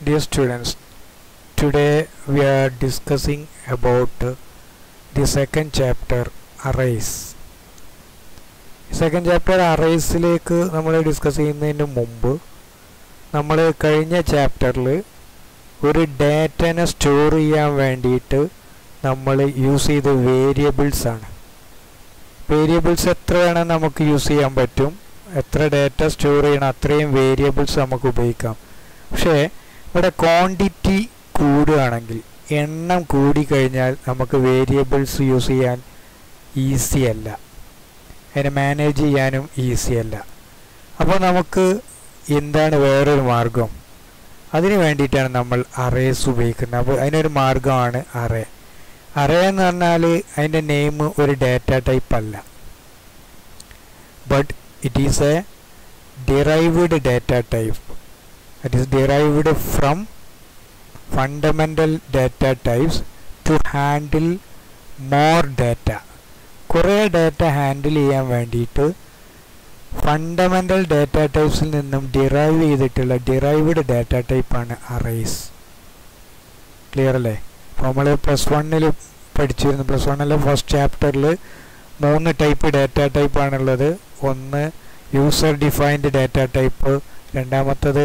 Dear students, today we are discussing about uh, the second chapter arrays. Second chapter അറേസിലേക്ക് നമ്മൾ discuss ചെയ്യുന്നതിന് മുമ്പ് നമ്മൾ കഴിഞ്ഞ ചാപ്റ്ററിൽ ഒരു ഡാറ്റനെ സ്റ്റോർ ചെയ്യാൻ വേണ്ടിയിട്ട് നമ്മൾ യൂസ് ചെയ്ത വേരിയബിൾസ് ആണ് വേരിയബിൾസ് എത്ര വേണം നമുക്ക് യൂസ് ചെയ്യാൻ പറ്റും എത്ര ഡാറ്റ സ്റ്റോർ ചെയ്യണം അത്രയും വേരിയബിൾസ് നമുക്ക് ഉപയോഗിക്കാം പക്ഷേ ഇവിടെ ക്വാണ്ടിറ്റി കൂടുകയാണെങ്കിൽ എണ്ണം കൂടിക്കഴിഞ്ഞാൽ നമുക്ക് വേരിയബിൾസ് യൂസ് ചെയ്യാൻ ഈസി അല്ല അതിനെ മാനേജ് ചെയ്യാനും ഈസി അല്ല അപ്പോൾ നമുക്ക് എന്താണ് വേറൊരു മാർഗം അതിന് വേണ്ടിയിട്ടാണ് നമ്മൾ അറേസ് ഉപയോഗിക്കുന്നത് അപ്പോൾ അതിനൊരു മാർഗമാണ് അറേ അറേ എന്ന് പറഞ്ഞാൽ അതിൻ്റെ നെയിം ഒരു ഡാറ്റ ടൈപ്പ് അല്ല but it is a derived data type it is derived from fundamental data types to handle more data കുറേ ഡാറ്റ ഹാൻഡിൽ ചെയ്യാൻ വേണ്ടിയിട്ട് ഫണ്ടമെൻ്റൽ ഡാറ്റ ടൈപ്സിൽ നിന്നും ഡിറൈവ് ചെയ്തിട്ടുള്ള ഡിറൈവ്ഡ് ഡാറ്റ ടൈപ്പാണ് അറേസ് ക്ലിയർ അല്ലേ അപ്പോൾ നമ്മൾ പ്ലസ് വണ്ണിൽ പഠിച്ചിരുന്നു പ്ലസ് വണ്ണിലെ ഫസ്റ്റ് ചാപ്റ്ററിൽ മൂന്ന് ടൈപ്പ് ഡാറ്റ ടൈപ്പാണുള്ളത് ഒന്ന് യൂസർ ഡിഫൈൻഡ് ഡാറ്റ ടൈപ്പ് രണ്ടാമത്തത്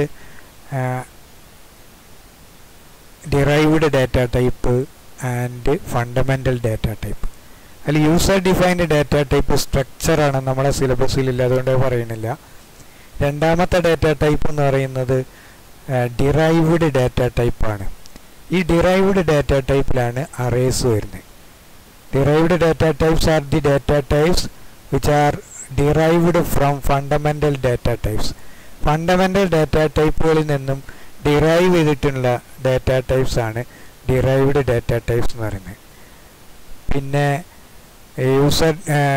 derived data type and fundamental data type അതിൽ യൂസർ ഡിഫൈൻഡ് ഡാറ്റ ടൈപ്പ് സ്ട്രക്ചറാണ് നമ്മുടെ സിലബസിലില്ല അതുകൊണ്ട് പറയുന്നില്ല രണ്ടാമത്തെ ഡാറ്റ ടൈപ്പ് എന്ന് പറയുന്നത് ഡിറൈവ്ഡ് ഡാറ്റ ടൈപ്പാണ് ഈ ഡിറൈവ്ഡ് ഡാറ്റ ടൈപ്പിലാണ് അറേസ് വരുന്നത് derived data types are the data types which are derived from fundamental data types fundamental data ടൈപ്പുകളിൽ നിന്നും ഡിറൈവ് ചെയ്തിട്ടുള്ള ഡാറ്റ ടൈപ്സ് ആണ് ഡിറൈവ്ഡ് ഡാറ്റ ടൈപ്സ് എന്ന് പറയുന്നത് പിന്നെ യൂസർ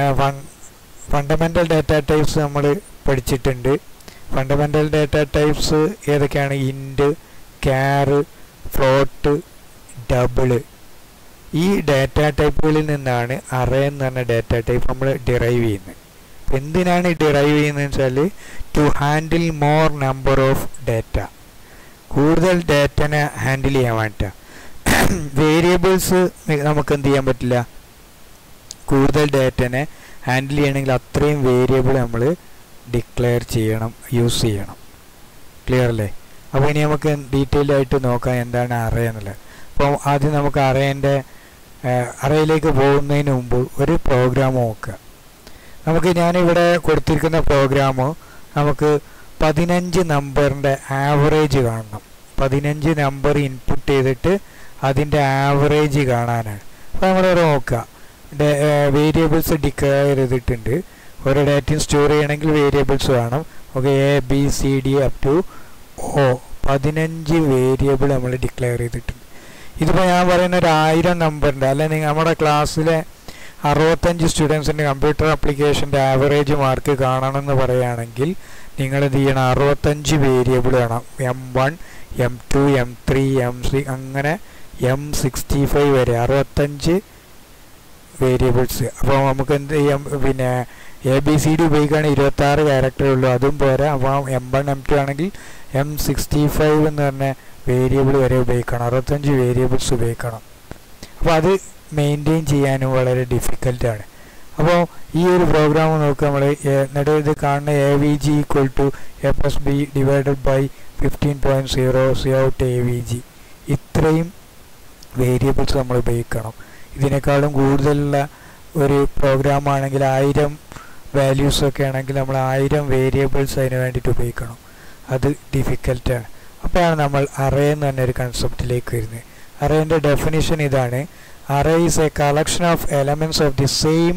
ഫണ്ടമെൻ്റൽ ഡാറ്റ ടൈപ്സ് നമ്മൾ പഠിച്ചിട്ടുണ്ട് ഫണ്ടമെൻ്റൽ ഡാറ്റ ടൈപ്സ് ഏതൊക്കെയാണ് ഇൻഡ് ക്യാറ് ഫ്ലോട്ട് ഡബിള് ഈ ഡാറ്റ ടൈപ്പുകളിൽ നിന്നാണ് അറേ എന്ന് പറഞ്ഞ ഡാറ്റ ടൈപ്പ് നമ്മൾ ഡിറൈവ് ചെയ്യുന്നത് എന്തിനാണ് ഡിറൈവ് ചെയ്യുന്നത് വെച്ചാൽ to handle more number of data കൂടുതൽ ഡാറ്റനെ ഹാൻഡിൽ ചെയ്യാൻ വേണ്ടിയിട്ടാണ് വേരിയബിൾസ് നമുക്ക് എന്ത് ചെയ്യാൻ പറ്റില്ല കൂടുതൽ ഡാറ്റനെ ഹാൻഡിൽ ചെയ്യണമെങ്കിൽ അത്രയും വേരിയബിൾ നമ്മൾ ഡിക്ലെയർ ചെയ്യണം യൂസ് ചെയ്യണം ക്ലിയർ അല്ലേ അപ്പോൾ ഇനി നമുക്ക് ഡീറ്റെയിൽഡ് ആയിട്ട് നോക്കാം എന്താണ് അറേ എന്നുള്ളത് അപ്പോൾ ആദ്യം നമുക്ക് അറേൻ്റെ അറയിലേക്ക് പോകുന്നതിന് മുമ്പ് ഒരു പ്രോഗ്രാം നോക്കുക നമുക്ക് ഞാനിവിടെ കൊടുത്തിരിക്കുന്ന പ്രോഗ്രാം നമുക്ക് പതിനഞ്ച് നമ്പറിൻ്റെ ആവറേജ് കാണണം പതിനഞ്ച് നമ്പർ ഇൻപുട്ട് ചെയ്തിട്ട് അതിൻ്റെ ആവറേജ് കാണാനാണ് അപ്പോൾ നമ്മളിവിടെ നോക്കുക വേരിയബിൾസ് ഡിക്ലെയർ ചെയ്തിട്ടുണ്ട് ഓരോ ഡാറ്റയും സ്റ്റോർ ചെയ്യണമെങ്കിൽ വേരിയബിൾസ് വേണം okay A B C D up to O പതിനഞ്ച് വേരിയബിൾ നമ്മൾ ഡിക്ലെയർ ചെയ്തിട്ടുണ്ട് ഇതിപ്പോൾ ഞാൻ പറയുന്ന ഒരു ആയിരം നമ്പറിൻ്റെ അല്ലെങ്കിൽ നമ്മുടെ ക്ലാസ്സിലെ അറുപത്തഞ്ച് സ്റ്റുഡൻസിൻ്റെ കമ്പ്യൂട്ടർ ആപ്ലിക്കേഷൻ്റെ ആവറേജ് മാർക്ക് കാണണമെന്ന് പറയുകയാണെങ്കിൽ നിങ്ങൾ എന്ത് ചെയ്യണം അറുപത്തഞ്ച് വേരിയബിൾ വേണം M one M two M three M C അങ്ങനെ എം സിക്സ്റ്റി ഫൈവ് വരെ അറുപത്തഞ്ച് വേരിയബിൾസ് അപ്പോൾ നമുക്ക് എന്ത് ചെയ്യാം പിന്നെ എ ബി സി ഡി ഉപയോഗിക്കുകയാണെങ്കിൽ ഇരുപത്താറ് ക്യാരക്ടറേ ഉള്ളൂ അതും പോരാ അപ്പോൾ എം വൺ എം ടു ആണെങ്കിൽ എം സിക്സ്റ്റി ഫൈവ് എന്ന് പറഞ്ഞ വേരിയബിൾ വരെ ഉപയോഗിക്കണം അറുപത്തഞ്ച് വേരിയബിൾസ് ഉപയോഗിക്കണം അപ്പോൾ അത് മെയിൻറ്റെയിൻ ചെയ്യാനും വളരെ ഡിഫിക്കൽട്ടാണ് അപ്പോൾ ഈ ഒരു പ്രോഗ്രാം നോക്കുക നമ്മൾ എന്നിട്ട് ഇത് കാണുന്ന A V G equal to A plus B divided by fifteen point zero cout A V G ഇത്രയും വേരിയബിൾസ് നമ്മൾ ഉപയോഗിക്കണം ഇതിനേക്കാളും കൂടുതലുള്ള ഒരു പ്രോഗ്രാം ആണെങ്കിൽ ആയിരം വാല്യൂസ് ഒക്കെ ആണെങ്കിൽ നമ്മൾ ആയിരം വേരിയബിൾസ് അതിന് വേണ്ടിയിട്ട് ഉപയോഗിക്കണം അത് ഡിഫിക്കൽട്ടാണ് അപ്പോഴാണ് നമ്മൾ അറേ എന്ന് പറഞ്ഞ ഒരു കൺസെപ്റ്റിലേക്ക് വരുന്നത് അറേൻ്റെ ഡെഫിനിഷൻ ഇതാണ് array is a collection of elements of the same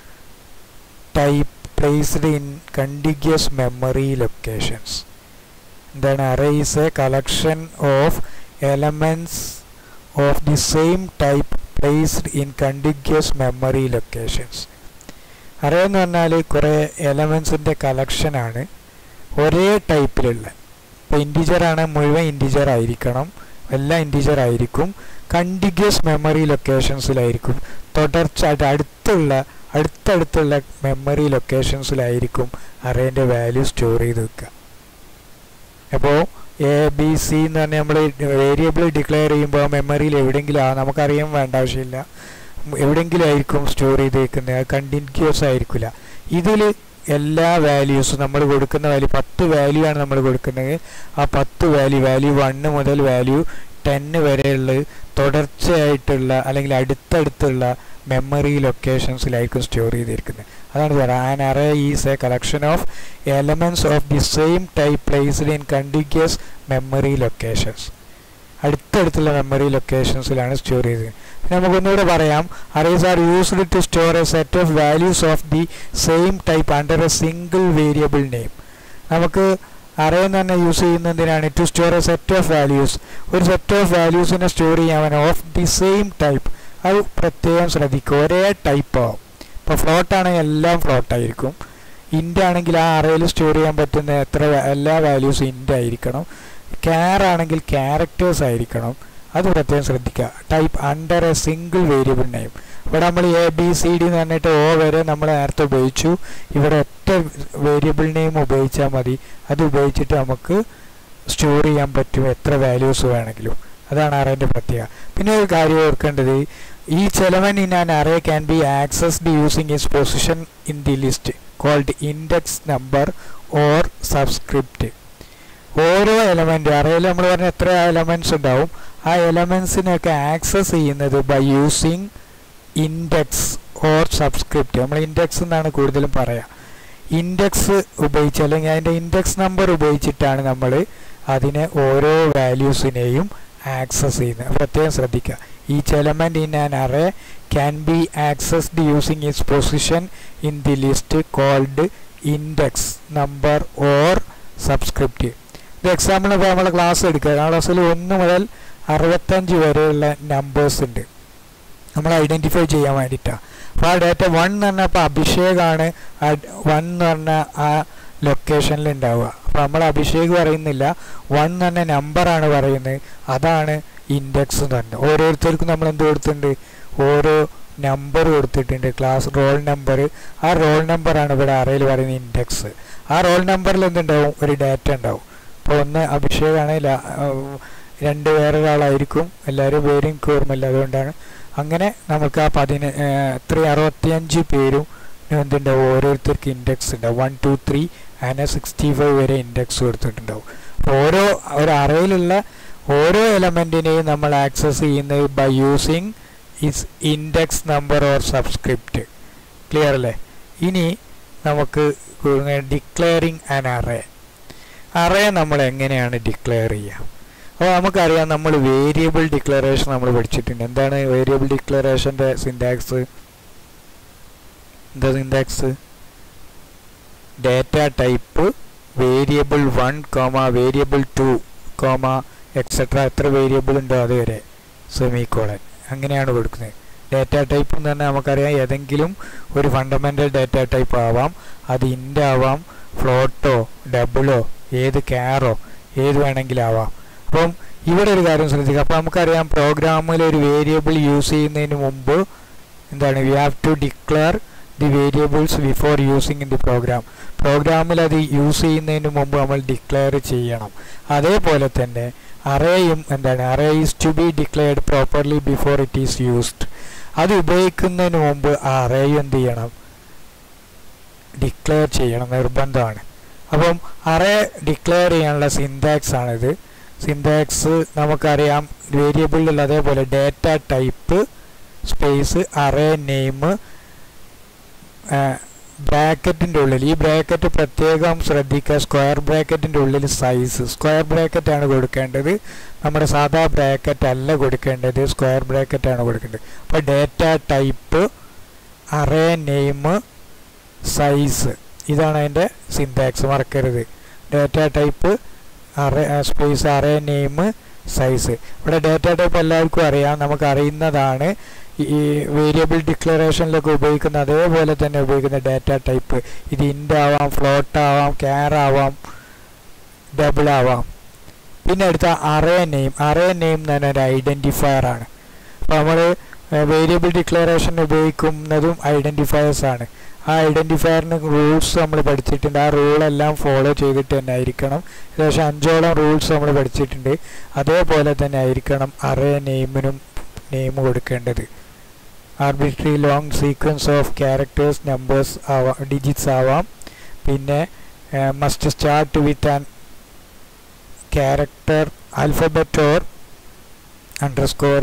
type placed in contiguous memory locations എന്താണ് array is a collection of elements of the same type placed in contiguous memory locations array എന്ന് പറഞ്ഞാൽ കുറേ എലമെൻസിൻ്റെ കളക്ഷനാണ് ഒരേ ടൈപ്പിലുള്ള ഇപ്പോൾ integer ആണ് മുഴുവൻ ഇൻറ്റിജർ ആയിരിക്കണം എല്ലാം ഇൻറ്റിജർ ആയിരിക്കും കണ്ടിഗ്യസ് മെമ്മറി ലൊക്കേഷൻസിലായിരിക്കും തുടർച്ചയായിട്ട് അടുത്തുള്ള അടുത്തടുത്തുള്ള മെമ്മറി ലൊക്കേഷൻസിലായിരിക്കും അറേൻ്റെ വാല്യൂ സ്റ്റോർ ചെയ്ത് വെക്കുക അപ്പോൾ എ ബി സി എന്ന് പറഞ്ഞാൽ നമ്മൾ വേരിയബിൾ ഡിക്ലെയർ ചെയ്യുമ്പോൾ മെമ്മറിയിൽ എവിടെയെങ്കിലും ആ നമുക്കറിയാൻ വേണ്ട ആവശ്യമില്ല എവിടെയെങ്കിലും ആയിരിക്കും സ്റ്റോർ ചെയ്ത് വെക്കുന്നത് അത് കണ്ടിന്യൂസ് ആയിരിക്കില്ല ഇതിൽ എല്ലാ വാല്യൂസും നമ്മൾ കൊടുക്കുന്ന വാല്യൂ പത്ത് വാല്യൂ ആണ് നമ്മൾ കൊടുക്കുന്നത് ആ പത്ത് വാല്യൂ വാല്യൂ വണ്ണ് മുതൽ വാല്യൂ ടെന്ന് വരെയുള്ള തുടർച്ചയായിട്ടുള്ള അല്ലെങ്കിൽ അടുത്തടുത്തുള്ള മെമ്മറി ലൊക്കേഷൻസിലായിരിക്കും സ്റ്റോർ ചെയ്തിരിക്കുന്നത് അതാണ് പറയുക an array is a collection of elements of the same type placed in continuous memory locations അടുത്തടുത്തുള്ള മെമ്മറി ലൊക്കേഷൻസിലാണ് സ്റ്റോർ ചെയ്തത് പിന്നെ നമുക്കൊന്നുകൂടെ പറയാം arrays are used to store a set of values of the same type under a single variable name നമുക്ക് array എന്ന് തന്നെ use ചെയ്യുന്നതിനാണ് to store a set of values ഒരു സെറ്റ് ഓഫ് വാല്യൂസിനെ സ്റ്റോർ ചെയ്യാൻ ഓഫ് ദി സെയിം ടൈപ്പ് അത് പ്രത്യേകം ശ്രദ്ധിക്കുക ഒരേ ടൈപ്പ് ആവും ഇപ്പോൾ ഫ്ലോട്ട് ആണെങ്കിൽ എല്ലാം ഫ്ലോട്ട് ആയിരിക്കും ഇൻ്റ് ആണെങ്കിൽ ആ അറയിൽ സ്റ്റോർ ചെയ്യാൻ പറ്റുന്ന എത്ര എല്ലാ വാല്യൂസും ഇൻ്റ് ആയിരിക്കണം ക്യാർ ആണെങ്കിൽ ക്യാരക്ടേഴ്സ് ആയിരിക്കണം അത് പ്രത്യേകം ശ്രദ്ധിക്കുക type under a single variable name ഇവിടെ നമ്മൾ എ ബി സി ഡി എന്ന് പറഞ്ഞിട്ട് ഓ വരെ നമ്മൾ നേരത്തെ ഉപയോഗിച്ചു ഇവിടെ ഒറ്റ വേരിയബിൾ നെയിം ഉപയോഗിച്ചാൽ മതി അത് ഉപയോഗിച്ചിട്ട് നമുക്ക് സ്റ്റോർ ചെയ്യാൻ പറ്റും എത്ര വാല്യൂസ് വേണമെങ്കിലും അതാണ് അറേൻ്റെ പ്രത്യേകത പിന്നെ ഒരു കാര്യം ഓർക്കേണ്ടത് each element in an array can be accessed using its position in the list called index number or subscript ഓരോ എലമെന്റ് അറയിൽ നമ്മൾ പറഞ്ഞ എത്ര എലമെന്റ്സ് ഉണ്ടാവും ആ എലമെന്റ്സിനെയൊക്കെ ആക്സസ് ചെയ്യുന്നത് by using index or subscript നമ്മൾ ഇൻഡെക്സ് എന്നാണ് കൂടുതലും പറയുക ഇൻഡെക്സ് ഉപയോഗിച്ച് അല്ലെങ്കിൽ അതിൻ്റെ ഇൻഡെക്സ് നമ്പർ ഉപയോഗിച്ചിട്ടാണ് നമ്മൾ അതിനെ ഓരോ വാല്യൂസിനെയും ആക്സസ് ചെയ്യുന്നത് പ്രത്യേകം ശ്രദ്ധിക്കുക each element in an array can be accessed using its position in the list called index number or subscript ഇത് എക്സാമ്പിൾ ഇപ്പോൾ നമ്മൾ ക്ലാസ് എടുക്കുക ആ ക്ലാസ്സിൽ ഒന്ന് മുതൽ അറുപത്തഞ്ച് വരെയുള്ള നമ്പേഴ്സ് ഉണ്ട് നമ്മൾ ഐഡൻറ്റിഫൈ ചെയ്യാൻ വേണ്ടിയിട്ടാണ് അപ്പോൾ ആ ഡേറ്റ വൺ എന്ന് പറഞ്ഞാൽ ഇപ്പോൾ അഭിഷേകാണ് വൺ എന്ന് പറഞ്ഞാൽ ആ ലൊക്കേഷനിൽ ഉണ്ടാവുക അപ്പോൾ നമ്മൾ അഭിഷേക് പറയുന്നില്ല വൺ എന്ന് പറഞ്ഞ നമ്പറാണ് പറയുന്നത് അതാണ് ഇൻഡെക്സ് എന്ന് പറഞ്ഞത് ഓരോരുത്തർക്കും നമ്മൾ എന്ത് കൊടുത്തിട്ടുണ്ട് ഓരോ നമ്പർ കൊടുത്തിട്ടുണ്ട് ക്ലാസ് റോൾ നമ്പർ ആ റോൾ നമ്പറാണ് ഇവിടെ അറയിൽ പറയുന്ന ഇൻഡെക്സ് ആ റോൾ നമ്പറിൽ എന്തുണ്ടാവും ഒരു ഡാറ്റ ഉണ്ടാവും ഇപ്പോൾ ഒന്ന് അഭിഷേകാണ് രണ്ട് വേറൊരാളായിരിക്കും എല്ലാവരും പേരും എനിക്ക് ഓർമ്മയില്ല അതുകൊണ്ടാണ് അങ്ങനെ നമുക്ക് ആ പതിന എത്ര അറുപത്തിയഞ്ച് പേരും എന്തുണ്ടാവും ഓരോരുത്തർക്ക് ഇൻഡെക്സ് ഉണ്ടാവും വൺ ടു ത്രീ അങ്ങനെ സിക്സ്റ്റി ഫൈവ് വരെ ഇൻഡെക്സ് കൊടുത്തിട്ടുണ്ടാവും അപ്പോൾ ഓരോ ഒരു അറയിലുള്ള ഓരോ എലമെൻറ്റിനെയും നമ്മൾ ആക്സസ് ചെയ്യുന്നത് by using its index number or subscript clear അല്ലേ ഇനി നമുക്ക് ഡിക്ലെയറിങ് ആൻ അറേ അറേ നമ്മൾ എങ്ങനെയാണ് ഡിക്ലെയർ ചെയ്യുക അപ്പോൾ നമുക്കറിയാം നമ്മൾ വേരിയബിൾ ഡിക്ലറേഷൻ നമ്മൾ പഠിച്ചിട്ടുണ്ട് എന്താണ് വേരിയബിൾ ഡിക്ലറേഷൻ്റെ സിൻറ്റാക്സ് എന്താ syntax data type variable one comma variable two comma etcetera എത്ര വേരിയബിൾ ഉണ്ടോ അതുവരെ സെമി കോളൻ അങ്ങനെയാണ് കൊടുക്കുന്നത് ഡേറ്റ ടൈപ്പ് എന്ന് പറഞ്ഞാൽ നമുക്കറിയാം ഏതെങ്കിലും ഒരു ഫണ്ടമെൻ്റൽ ഡേറ്റ ടൈപ്പ് ആവാം അത് ഇൻ്റ് ആവാം ഫ്ലോട്ടോ ഡബിളോ ഏത് ക്യാറോ ഏത് വേണമെങ്കിലും ആവാം അപ്പം ഇവിടെ ഒരു കാര്യം ശ്രദ്ധിക്കുക അപ്പോൾ നമുക്കറിയാം പ്രോഗ്രാമിൽ ഒരു വേരിയബിൾ യൂസ് ചെയ്യുന്നതിന് മുമ്പ് എന്താണ് we have to declare the variables before using in the program പ്രോഗ്രാമിൽ അത് യൂസ് ചെയ്യുന്നതിന് മുമ്പ് നമ്മൾ ഡിക്ലെയർ ചെയ്യണം അതേപോലെ തന്നെ അറേയും എന്താണ് array is to be declared properly before it is used അത് ഉപയോഗിക്കുന്നതിന് മുമ്പ് ആ അറേയും എന്ത് ചെയ്യണം ഡിക്ലെയർ ചെയ്യണം നിർബന്ധമാണ് അപ്പം അറേ ഡിക്ലെയർ ചെയ്യാനുള്ള സിൻതാക്സ് ആണിത് സിൻതാക്സ് നമുക്കറിയാം വേരിയബിളിൽ അതേപോലെ data type space array name ബ്രാക്കറ്റിൻ്റെ ഉള്ളിൽ ഈ ബ്രാക്കറ്റ് പ്രത്യേകം ശ്രദ്ധിക്കുക സ്ക്വയർ ബ്രാക്കറ്റിൻ്റെ ഉള്ളിൽ സൈസ് സ്ക്വയർ ബ്രാക്കറ്റ് ആണ് കൊടുക്കേണ്ടത് നമ്മുടെ സാധാ ബ്രാക്കറ്റ് അല്ല കൊടുക്കേണ്ടത് സ്ക്വയർ ബ്രാക്കറ്റ് ആണ് കൊടുക്കേണ്ടത് അപ്പോൾ data type array name size ഇതാണ് അതിൻ്റെ സിൻതാക്സ് മറക്കരുത് data type array space array name size ഇവിടെ ഡേറ്റ ടൈപ്പ് എല്ലാവർക്കും അറിയാം നമുക്ക് അറിയുന്നതാണ് ഈ വേരിയബിൾ ഡിക്ലറേഷനിലൊക്കെ ഉപയോഗിക്കുന്ന അതേപോലെ തന്നെ ഉപയോഗിക്കുന്ന ഡാറ്റ ടൈപ്പ് ഇത് ഇൻ്റ് ആവാം ഫ്ലോട്ട് ആവാം ക്യാർ ആവാം ഡബിൾ ആവാം പിന്നെ അടുത്ത അറേ നെയിം അറേ നെയിം എന്ന് പറഞ്ഞ ഒരു ഐഡൻറ്റിഫയർ ആണ് അപ്പോൾ നമ്മൾ വേരിയബിൾ ഡിക്ലറേഷൻ ഉപയോഗിക്കുന്നതും ഐഡൻറ്റിഫയേഴ്സ് ആണ് ആ ഐഡൻറ്റിഫയറിന് റൂൾസ് നമ്മൾ പഠിച്ചിട്ടുണ്ട് ആ റൂളെല്ലാം ഫോളോ ചെയ്തിട്ട് തന്നെ ആയിരിക്കണം ഏകദേശം അഞ്ചോളം റൂൾസ് നമ്മൾ പഠിച്ചിട്ടുണ്ട് അതേപോലെ തന്നെ ആയിരിക്കണം അറേ നെയിമിനും നെയിം കൊടുക്കേണ്ടത് arbitrary long sequence of characters numbers ആവാം ഡിജിറ്റ്സ് ആവാം പിന്നെ must start with an character alphabet or underscore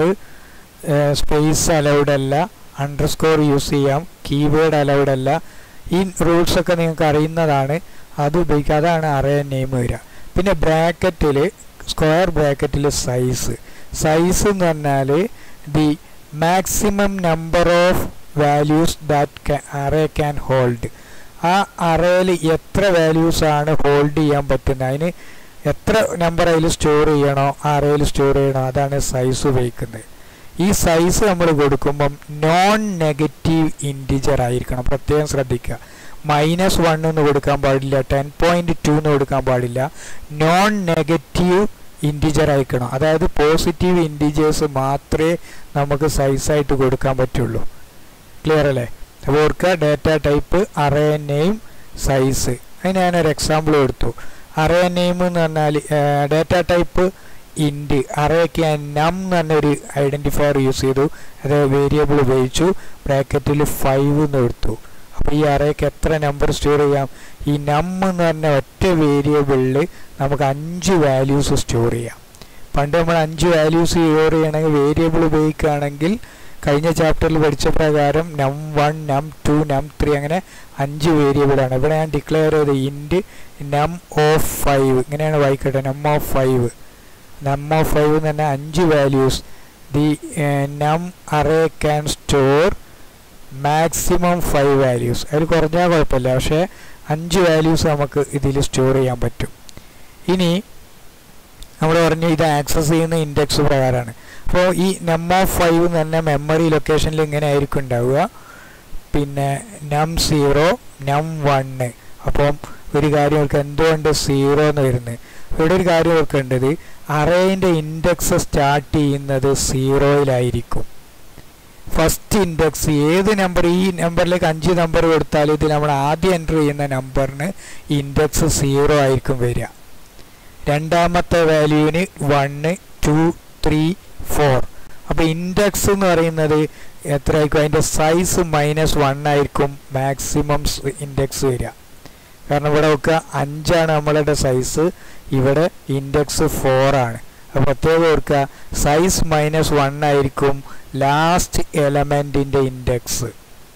space allowed അല്ല അണ്ടർസ്കോർ യൂസ് ചെയ്യാം കീവേഡ് അലൗഡ് അല്ല ഈ റൂൾസ് ഒക്കെ നിങ്ങൾക്ക് അറിയുന്നതാണ് അത് ഉപയോഗിക്കുക അതാണ് അറേ നെയിം വരിക പിന്നെ ബ്രാക്കറ്റിൽ സ്ക്വയർ ബ്രാക്കറ്റിൽ സൈസ് സൈസ് എന്ന് പറഞ്ഞാൽ the maximum number of values that array can hold ആ അറേയിൽ എത്ര വാല്യൂസ് ആണ് ഹോൾഡ് ചെയ്യാൻ പറ്റുന്നത് അതിന് എത്ര നമ്പർ അതിൽ സ്റ്റോർ ചെയ്യണോ ആ അറേയിൽ സ്റ്റോർ ചെയ്യണോ അതാണ് സൈസ് ഉപയോഗിക്കുന്നത് ഈ സൈസ് നമ്മൾ കൊടുക്കുമ്പം നോൺ നെഗറ്റീവ് ഇൻറ്റിജർ ആയിരിക്കണം പ്രത്യേകം ശ്രദ്ധിക്കുക മൈനസ് വൺ എന്ന് കൊടുക്കാൻ പാടില്ല ടെൻ പോയിന്റ് ടു എന്ന് കൊടുക്കാൻ പാടില്ല നോൺ നെഗറ്റീവ് ഇൻറ്റിജർ അയക്കണം അതായത് പോസിറ്റീവ് ഇൻറ്റിജേഴ്സ് മാത്രമേ നമുക്ക് സൈസായിട്ട് കൊടുക്കാൻ പറ്റുള്ളൂ ക്ലിയർ അല്ലേ അപ്പോൾ ഓർക്കുക data type array name size അതിന് ഞാനൊരു എക്സാമ്പിൾ കൊടുത്തു അറേ നെയിം എന്ന് പറഞ്ഞാൽ ഡേറ്റ ടൈപ്പ് ഇൻഡ് അറേക്ക് ഞാൻ നം എന്ന് പറഞ്ഞൊരു ഐഡൻറ്റിഫയർ യൂസ് ചെയ്തു അത് വേരിയബിൾ ഉപയോഗിച്ചു ബ്രാക്കറ്റിൽ ഫൈവ് എന്ന് എടുത്തു അപ്പോൾ ഈ അറേക്ക് എത്ര നമ്പർ സ്റ്റോർ ചെയ്യാം ഈ നം എന്ന് പറഞ്ഞ ഒറ്റ വേരിയബിളിൽ നമുക്ക് അഞ്ച് വാല്യൂസ് സ്റ്റോർ ചെയ്യാം പണ്ട് നമ്മൾ അഞ്ച് വാല്യൂസ് സ്റ്റോർ ചെയ്യണമെങ്കിൽ വേരിയബിൾ ഉപയോഗിക്കുകയാണെങ്കിൽ കഴിഞ്ഞ ചാപ്റ്ററിൽ പഠിച്ച പ്രകാരം നം വൺ നം ടു നം ത്രീ അങ്ങനെ അഞ്ച് വേരിയബിളാണ് ഇവിടെ ഞാൻ ഡിക്ലെയർ ചെയ്ത് ഇൻഡ് നം ഓഫ് ഫൈവ് ഇങ്ങനെയാണ് വായിക്കട്ടെ num of five num of five എന്ന് പറഞ്ഞാൽ അഞ്ച് values the num array can store maximum five values അതിൽ കുറഞ്ഞാൽ കുഴപ്പമില്ല പക്ഷേ അഞ്ച് വാല്യൂസ് നമുക്ക് ഇതിൽ സ്റ്റോർ ചെയ്യാൻ പറ്റും ഇനി നമ്മൾ പറഞ്ഞു ഇത് ആക്സസ് ചെയ്യുന്ന ഇൻഡെക്സ് പ്രകാരമാണ് അപ്പോൾ ഈ നം ഓഫ് ഫൈവ് എന്ന് പറഞ്ഞാൽ മെമ്മറി ലൊക്കേഷനിൽ ഇങ്ങനെ ആയിരിക്കും ഉണ്ടാവുക പിന്നെ നം സീറോ നം വണ്ണ് അപ്പം ഒരു കാര്യം ഓർക്കുക എന്തുകൊണ്ട് സീറോ എന്ന് വരുന്നത് ഇവിടെ ഒരു കാര്യം ഓർക്കേണ്ടത് അറേൻ്റെ ഇൻഡെക്സ് സ്റ്റാർട്ട് ചെയ്യുന്നത് സീറോയിലായിരിക്കും ഫസ്റ്റ് ഇൻഡെക്സ് ഏത് നമ്പർ ഈ നമ്പറിലേക്ക് അഞ്ച് നമ്പർ കൊടുത്താൽ ഇതിൽ നമ്മൾ ആദ്യം എൻ്റർ ചെയ്യുന്ന നമ്പറിന് ഇൻഡെക്സ് സീറോ ആയിരിക്കും വരിക രണ്ടാമത്തെ വാല്യൂവിന് വണ്ണ് ടു ത്രീ ഫോർ അപ്പോൾ ഇൻഡെക്സ് എന്ന് പറയുന്നത് എത്ര ആയിരിക്കും അതിൻ്റെ സൈസ് മൈനസ് വൺ ആയിരിക്കും മാക്സിമം ഇൻഡെക്സ് വരിക കാരണം ഇവിടെ നോക്കുക അഞ്ചാണ് നമ്മളുടെ സൈസ് ഇവിടെ ഇൻഡെക്സ് ഫോർ ആണ് അപ്പോൾ പ്രത്യേകം ഓർക്കുക സൈസ് മൈനസ് വൺ ആയിരിക്കും ലാസ്റ്റ് എലമെൻറ്റിൻ്റെ ഇൻഡെക്സ്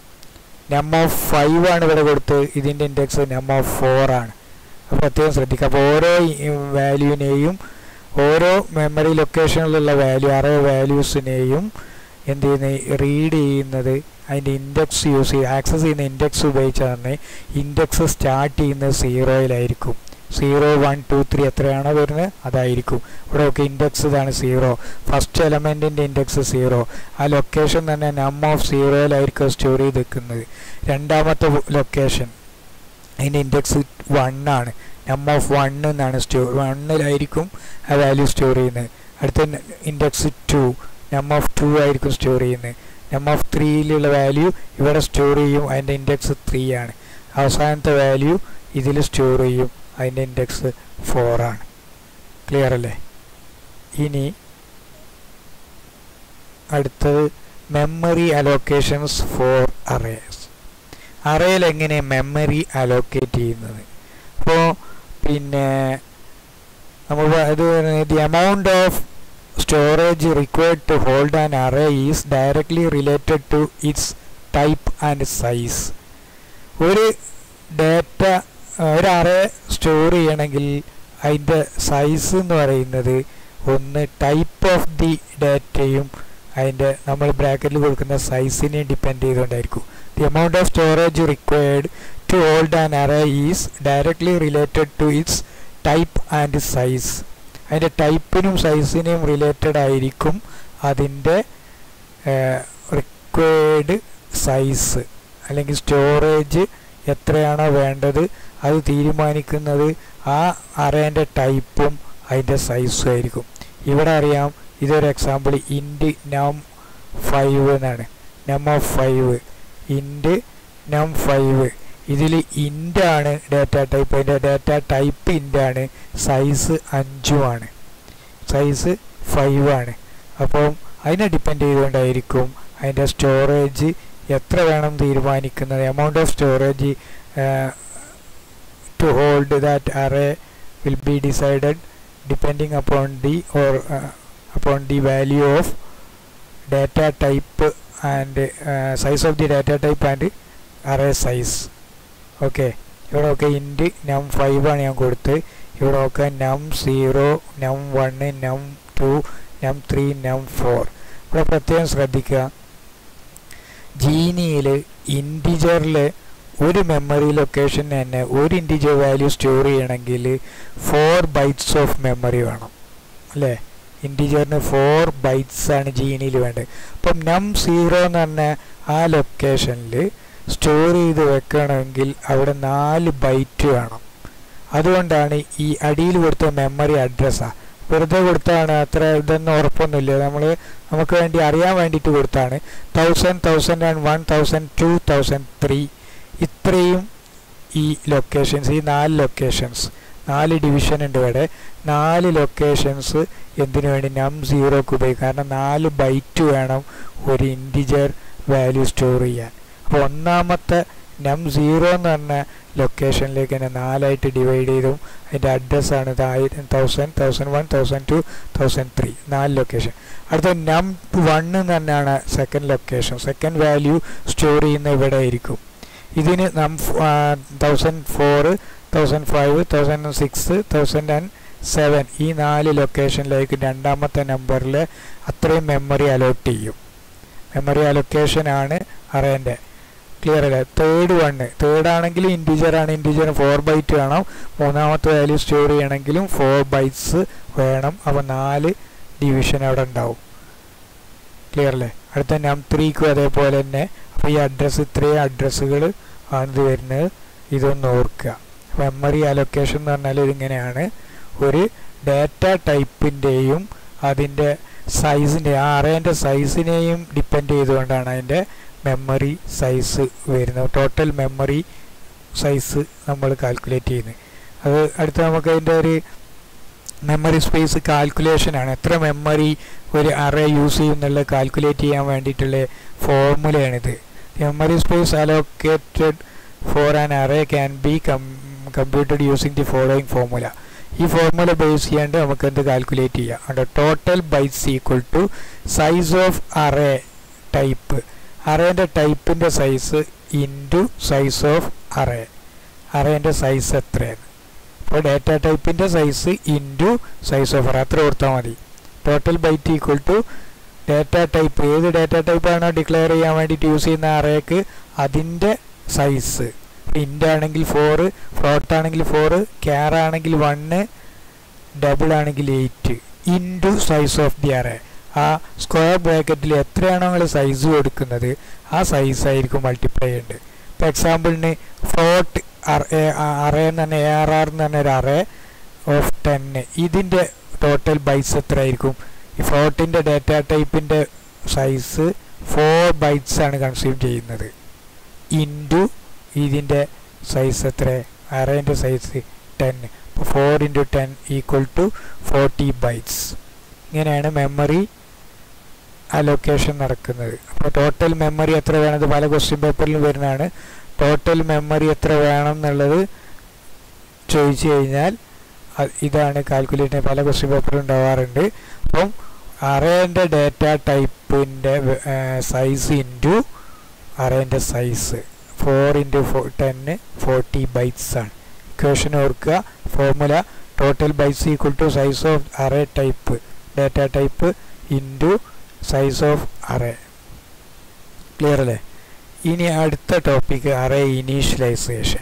നം ഓഫ് ഫൈവ് ആണ് ഇവിടെ കൊടുത്ത് ഇതിൻ്റെ ഇൻഡെക്സ് നം ഓഫ് ഫോർ ആണ് അപ്പോൾ പ്രത്യേകം ശ്രദ്ധിക്കുക അപ്പോൾ ഓരോ വാല്യൂവിനെയും ഓരോ മെമ്മറി ലൊക്കേഷനിലുള്ള വാല്യൂ അറേ വാല്യൂസിനെയും എന്ത് ചെയ്യുന്നത് റീഡ് ചെയ്യുന്നത് അതിൻ്റെ ഇൻഡെക്സ് യൂസ് ചെയ്ത് ആക്സസ് ചെയ്യുന്ന ഇൻഡെക്സ് ഉപയോഗിച്ചാണ് ഇൻഡെക്സ് സ്റ്റാർട്ട് ചെയ്യുന്നത് സീറോയിലായിരിക്കും സീറോ വൺ ടു ത്രീ എത്രയാണോ വരുന്നത് അതായിരിക്കും ഇവിടെ ഒക്കെ ഇൻഡെക്സ് ഇതാണ് സീറോ ഫസ്റ്റ് എലമെൻറ്റിൻ്റെ ഇൻഡെക്സ് സീറോ ആ ലൊക്കേഷൻ തന്നെ നം ഓഫ് സീറോയിലായിരിക്കും സ്റ്റോർ ചെയ്ത് വെക്കുന്നത് രണ്ടാമത്തെ ലൊക്കേഷൻ അതിൻ്റെ ഇൻഡെക്സ് വൺ ആണ് നം ഓഫ് വൺ എന്നാണ് സ്റ്റോർ വണ്ണിലായിരിക്കും ആ വാല്യൂ സ്റ്റോർ ചെയ്യുന്നത് അടുത്ത index two num of two ആയിരിക്കും സ്റ്റോർ ചെയ്യുന്നത് നം ഓഫ് ത്രീയിലുള്ള വാല്യൂ ഇവിടെ സ്റ്റോർ ചെയ്യും അതിൻ്റെ ഇൻഡെക്സ് ത്രീ ആണ് അവസാനത്തെ വാല്യൂ ഇതിൽ സ്റ്റോർ ചെയ്യും അതിൻ്റെ ഇൻഡെക്സ് ഫോർ ആണ് ക്ലിയർ അല്ലേ ഇനി അടുത്തത് മെമ്മറി അലോക്കേഷൻസ് ഫോർ അറേസ് അറേയിൽ എങ്ങനെ മെമ്മറി അലോക്കേറ്റ് ചെയ്യുന്നത് അപ്പോൾ പിന്നെ നമ്മൾ ഇത് the amount of storage required to hold an array is directly related to its type and size ഒരു ഡേറ്റ ഒരു അറേ സ്റ്റോർ ചെയ്യണമെങ്കിൽ അതിൻ്റെ സൈസ് എന്ന് പറയുന്നത് ഒന്ന് ടൈപ്പ് ഓഫ് ദി ഡേറ്റയും അതിൻ്റെ നമ്മൾ ബ്രാക്കറ്റിൽ കൊടുക്കുന്ന സൈസിനെ ഡിപ്പെൻഡ് ചെയ്തുകൊണ്ടായിരിക്കും the amount of storage required to hold an array is directly related to its type and size അതിൻ്റെ ടൈപ്പിനും സൈസിനും റിലേറ്റഡ് ആയിരിക്കും അതിൻ്റെ റിക്വയർഡ് സൈസ് അല്ലെങ്കിൽ സ്റ്റോറേജ് എത്രയാണോ വേണ്ടത് അത് തീരുമാനിക്കുന്നത് ആ അറേൻ്റെ ടൈപ്പും അതിൻ്റെ സൈസും ആയിരിക്കും ഇവിടെ അറിയാം ഇതൊരു എക്സാമ്പിൾ ഇൻഡ് നം ഫൈവ് എന്നാണ് നം ഓഫ് ഫൈവ് ഇൻഡ് നം ഫൈവ് ഇതിൽ ഇൻ്റാണ് ഡാറ്റ ടൈപ്പ് അതിൻ്റെ ഡാറ്റ ടൈപ്പ് ഇൻ്റാണ് സൈസ് അഞ്ചുമാണ് സൈസ് ഫൈവ് ആണ് അപ്പം അതിനെ ഡിപ്പെൻഡ് ചെയ്തുകൊണ്ടായിരിക്കും അതിൻ്റെ സ്റ്റോറേജ് എത്ര വേണം തീരുമാനിക്കുന്നത് amount of storage to hold that array will be decided depending upon the or upon the value of data type and size of the data type and array size okay ഇവിടെ ഒക്കെ ഇൻറ്റ് നം five ആണ് ഞാൻ കൊടുത്ത് ഇവിടെ ഒക്കെ നം zero നം വണ്ണ് നം ടു നം ത്രീ നം ഫോർ ഇവിടെ പ്രത്യേകം ശ്രദ്ധിക്കുക ജീനിയിൽ ഇൻറ്റിജറിൽ ഒരു മെമ്മറി ലൊക്കേഷൻ തന്നെ ഒരു ഇൻറ്റിജർ വാല്യൂ സ്റ്റോർ ചെയ്യണമെങ്കിൽ ഫോർ ബൈറ്റ്സ് ഓഫ് മെമ്മറി വേണം അല്ലേ ഇൻറ്റിജറിന് ഫോർ ബൈറ്റ്സ് ആണ് ജീനിയിൽ വേണ്ടത് അപ്പം നം സീറോ എന്ന് പറഞ്ഞ ആ ലൊക്കേഷനിൽ സ്റ്റോർ ചെയ്ത് വെക്കണമെങ്കിൽ അവിടെ നാല് ബൈറ്റ് വേണം അതുകൊണ്ടാണ് ഈ അടിയിൽ കൊടുത്ത മെമ്മറി അഡ്രസ്സാണ് വെറുതെ കൊടുത്താണ് അത്ര ഇതൊന്നും ഉറപ്പൊന്നുമില്ല നമ്മൾ നമുക്ക് വേണ്ടി അറിയാൻ വേണ്ടിയിട്ട് കൊടുത്താണ് thousand thousand and one thousand two thousand three ഇത്രയും ഈ ലൊക്കേഷൻസ് ഈ നാല് ലൊക്കേഷൻസ് നാല് ഡിവിഷൻ ഉണ്ട് ഇവിടെ നാല് ലൊക്കേഷൻസ് എന്തിനു വേണ്ടി നം സീറോക്ക് ഉപയോഗിക്കും കാരണം നാല് ബൈറ്റ് വേണം ഒരു ഇൻറ്റിജർ വാല്യൂ സ്റ്റോർ ചെയ്യാൻ അപ്പോൾ ഒന്നാമത്തെ നം സീറോ എന്ന് പറഞ്ഞ ലൊക്കേഷനിലേക്ക് തന്നെ നാലായിട്ട് ഡിവൈഡ് ചെയ്തും അതിൻ്റെ അഡ്രസ്സാണ് ആയിരം thousand thousand one thousand two thousand three നാല് ലൊക്കേഷൻ അടുത്ത നം വൺ എന്ന് തന്നെയാണ് second location second value store ചെയ്യുന്ന ഇവിടെ ആയിരിക്കും ഇതിന് num thousand four thousand five thousand six thousand and seven ഈ നാല് ലൊക്കേഷനിലേക്ക് രണ്ടാമത്തെ നമ്പറിൽ അത്രയും മെമ്മറി അലോട്ട് ചെയ്യും മെമ്മറി അലൊക്കേഷനാണ് അറേൻ്റെ ക്ലിയർ അല്ലേ തേർഡ് വണ്ണ് തേർഡ് ആണെങ്കിൽ ഇൻറ്റീജർ ആണ് ഇൻറ്റീജറിന് ഫോർ ബൈറ്റ് വേണം മൂന്നാമത്തെ വാല്യൂ സ്റ്റോർ ചെയ്യണമെങ്കിലും ഫോർ ബൈറ്റ്സ് വേണം അപ്പോൾ നാല് ഡിവിഷൻ അവിടെ ഉണ്ടാവും ക്ലിയർ അല്ലേ അടുത്ത നം ത്രീക്കും അതേപോലെ തന്നെ അപ്പോൾ ഈ അഡ്രസ്സ് ഇത്രയും അഡ്രസ്സുകൾ ആണ് ഇത് വരുന്നത് ഇതൊന്ന് ഓർക്കുക മെമ്മറി അലൊക്കേഷൻ എന്ന് പറഞ്ഞാൽ ഇതിങ്ങനെയാണ് ഒരു ഡാറ്റ ടൈപ്പിൻ്റെയും അതിൻ്റെ സൈസിൻ്റെ ആ അറേൻ്റെ സൈസിനെയും ഡിപ്പെൻഡ് ചെയ്തുകൊണ്ടാണ് അതിൻ്റെ മെമ്മറി സൈസ് വരുന്നത് ടോട്ടൽ മെമ്മറി സൈസ് നമ്മൾ കാൽക്കുലേറ്റ് ചെയ്യുന്നത് അത് അടുത്ത് നമുക്ക് അതിൻ്റെ ഒരു മെമ്മറി സ്പേസ് കാൽക്കുലേഷനാണ് എത്ര മെമ്മറി ഒരു അറേ യൂസ് ചെയ്യും എന്നുള്ളത് കാൽക്കുലേറ്റ് ചെയ്യാൻ വേണ്ടിയിട്ടുള്ള ഫോർമുലയാണിത് memory space allocated for an array can be computed using the following formula ഈ ഫോർമുല ബേസ് ചെയ്യാണ്ട് നമുക്ക് എന്ത് കാൽക്കുലേറ്റ് ചെയ്യാം ഉണ്ട് total bytes equal to size of array type അറേൻ്റെ ടൈപ്പിൻ്റെ size into size of array അറേൻ്റെ സൈസ് എത്രയാണ് അപ്പോൾ ഡാറ്റ ടൈപ്പിൻ്റെ size into size of array അത്ര കൊടുത്താൽ മതി total byte equal to data type ഏത് ഡാറ്റ ടൈപ്പാണോ ഡിക്ലെയർ ചെയ്യാൻ വേണ്ടിയിട്ട് യൂസ് ചെയ്യുന്ന അറേക്ക് അതിൻ്റെ സൈസ് ഇൻ്റ് ആണെങ്കിൽ ഫോറ് ഫ്ലോട്ട് ആണെങ്കിൽ ഫോറ് ക്യാർ ആണെങ്കിൽ വണ്ണ് ഡബിൾ ആണെങ്കിൽ eight into size of the array ആ സ്ക്വയർ ബ്രാക്കറ്റിൽ എത്രയാണോ നിങ്ങൾ സൈസ് കൊടുക്കുന്നത് ആ സൈസ് ആയിരിക്കും മൾട്ടിപ്ലൈ ചെയ്യേണ്ടത് ഇപ്പോൾ എക്സാമ്പിളിന് ഫ്ലോട്ട് അറേ എന്ന് പറഞ്ഞ എ ആർ ആർ എന്ന് പറഞ്ഞ ഒരു അറേ ഓഫ് ടെന്ന് ഇതിൻ്റെ ടോട്ടൽ ബൈറ്റ്സ് എത്ര ആയിരിക്കും ഈ ഫ്ലോട്ടിൻ്റെ ഡാറ്റ ടൈപ്പിൻ്റെ സൈസ് ഫോർ ബൈറ്റ്സ് ആണ് കൺസ്യൂം ചെയ്യുന്നത് ഇൻറ്റു ഇതിൻ്റെ സൈസ് എത്ര അറേൻ്റെ സൈസ് ടെൻ അപ്പോൾ four into ten equal to forty bytes ഇങ്ങനെയാണ് മെമ്മറി അലൊക്കേഷൻ നടക്കുന്നത് അപ്പോൾ ടോട്ടൽ മെമ്മറി എത്ര വേണത് പല ക്വസ്റ്റ്യൻ പേപ്പറിലും വരുന്നതാണ് ടോട്ടൽ മെമ്മറി എത്ര വേണം എന്നുള്ളത് ചോദിച്ചു കഴിഞ്ഞാൽ ഇതാണ് കാൽക്കുലേറ്റ് പല ക്വസ്റ്റ്യൻ പേപ്പറിലും ഉണ്ടാവാറുണ്ട് അപ്പം അറേൻ്റെ ഡാറ്റ ടൈപ്പിൻ്റെ സൈസ് ഇൻറ്റു അറേൻ്റെ സൈസ് ഫോർ ഇൻറ്റു ഫോ ടെന്ന് ഫോർട്ടി ബൈറ്റ്സ് ആണ് ഇക്വേഷൻ ഓർക്കുക formula total bytes equal to size of array type data type into size of array clear അല്ലേ ഇനി അടുത്ത topic array initialization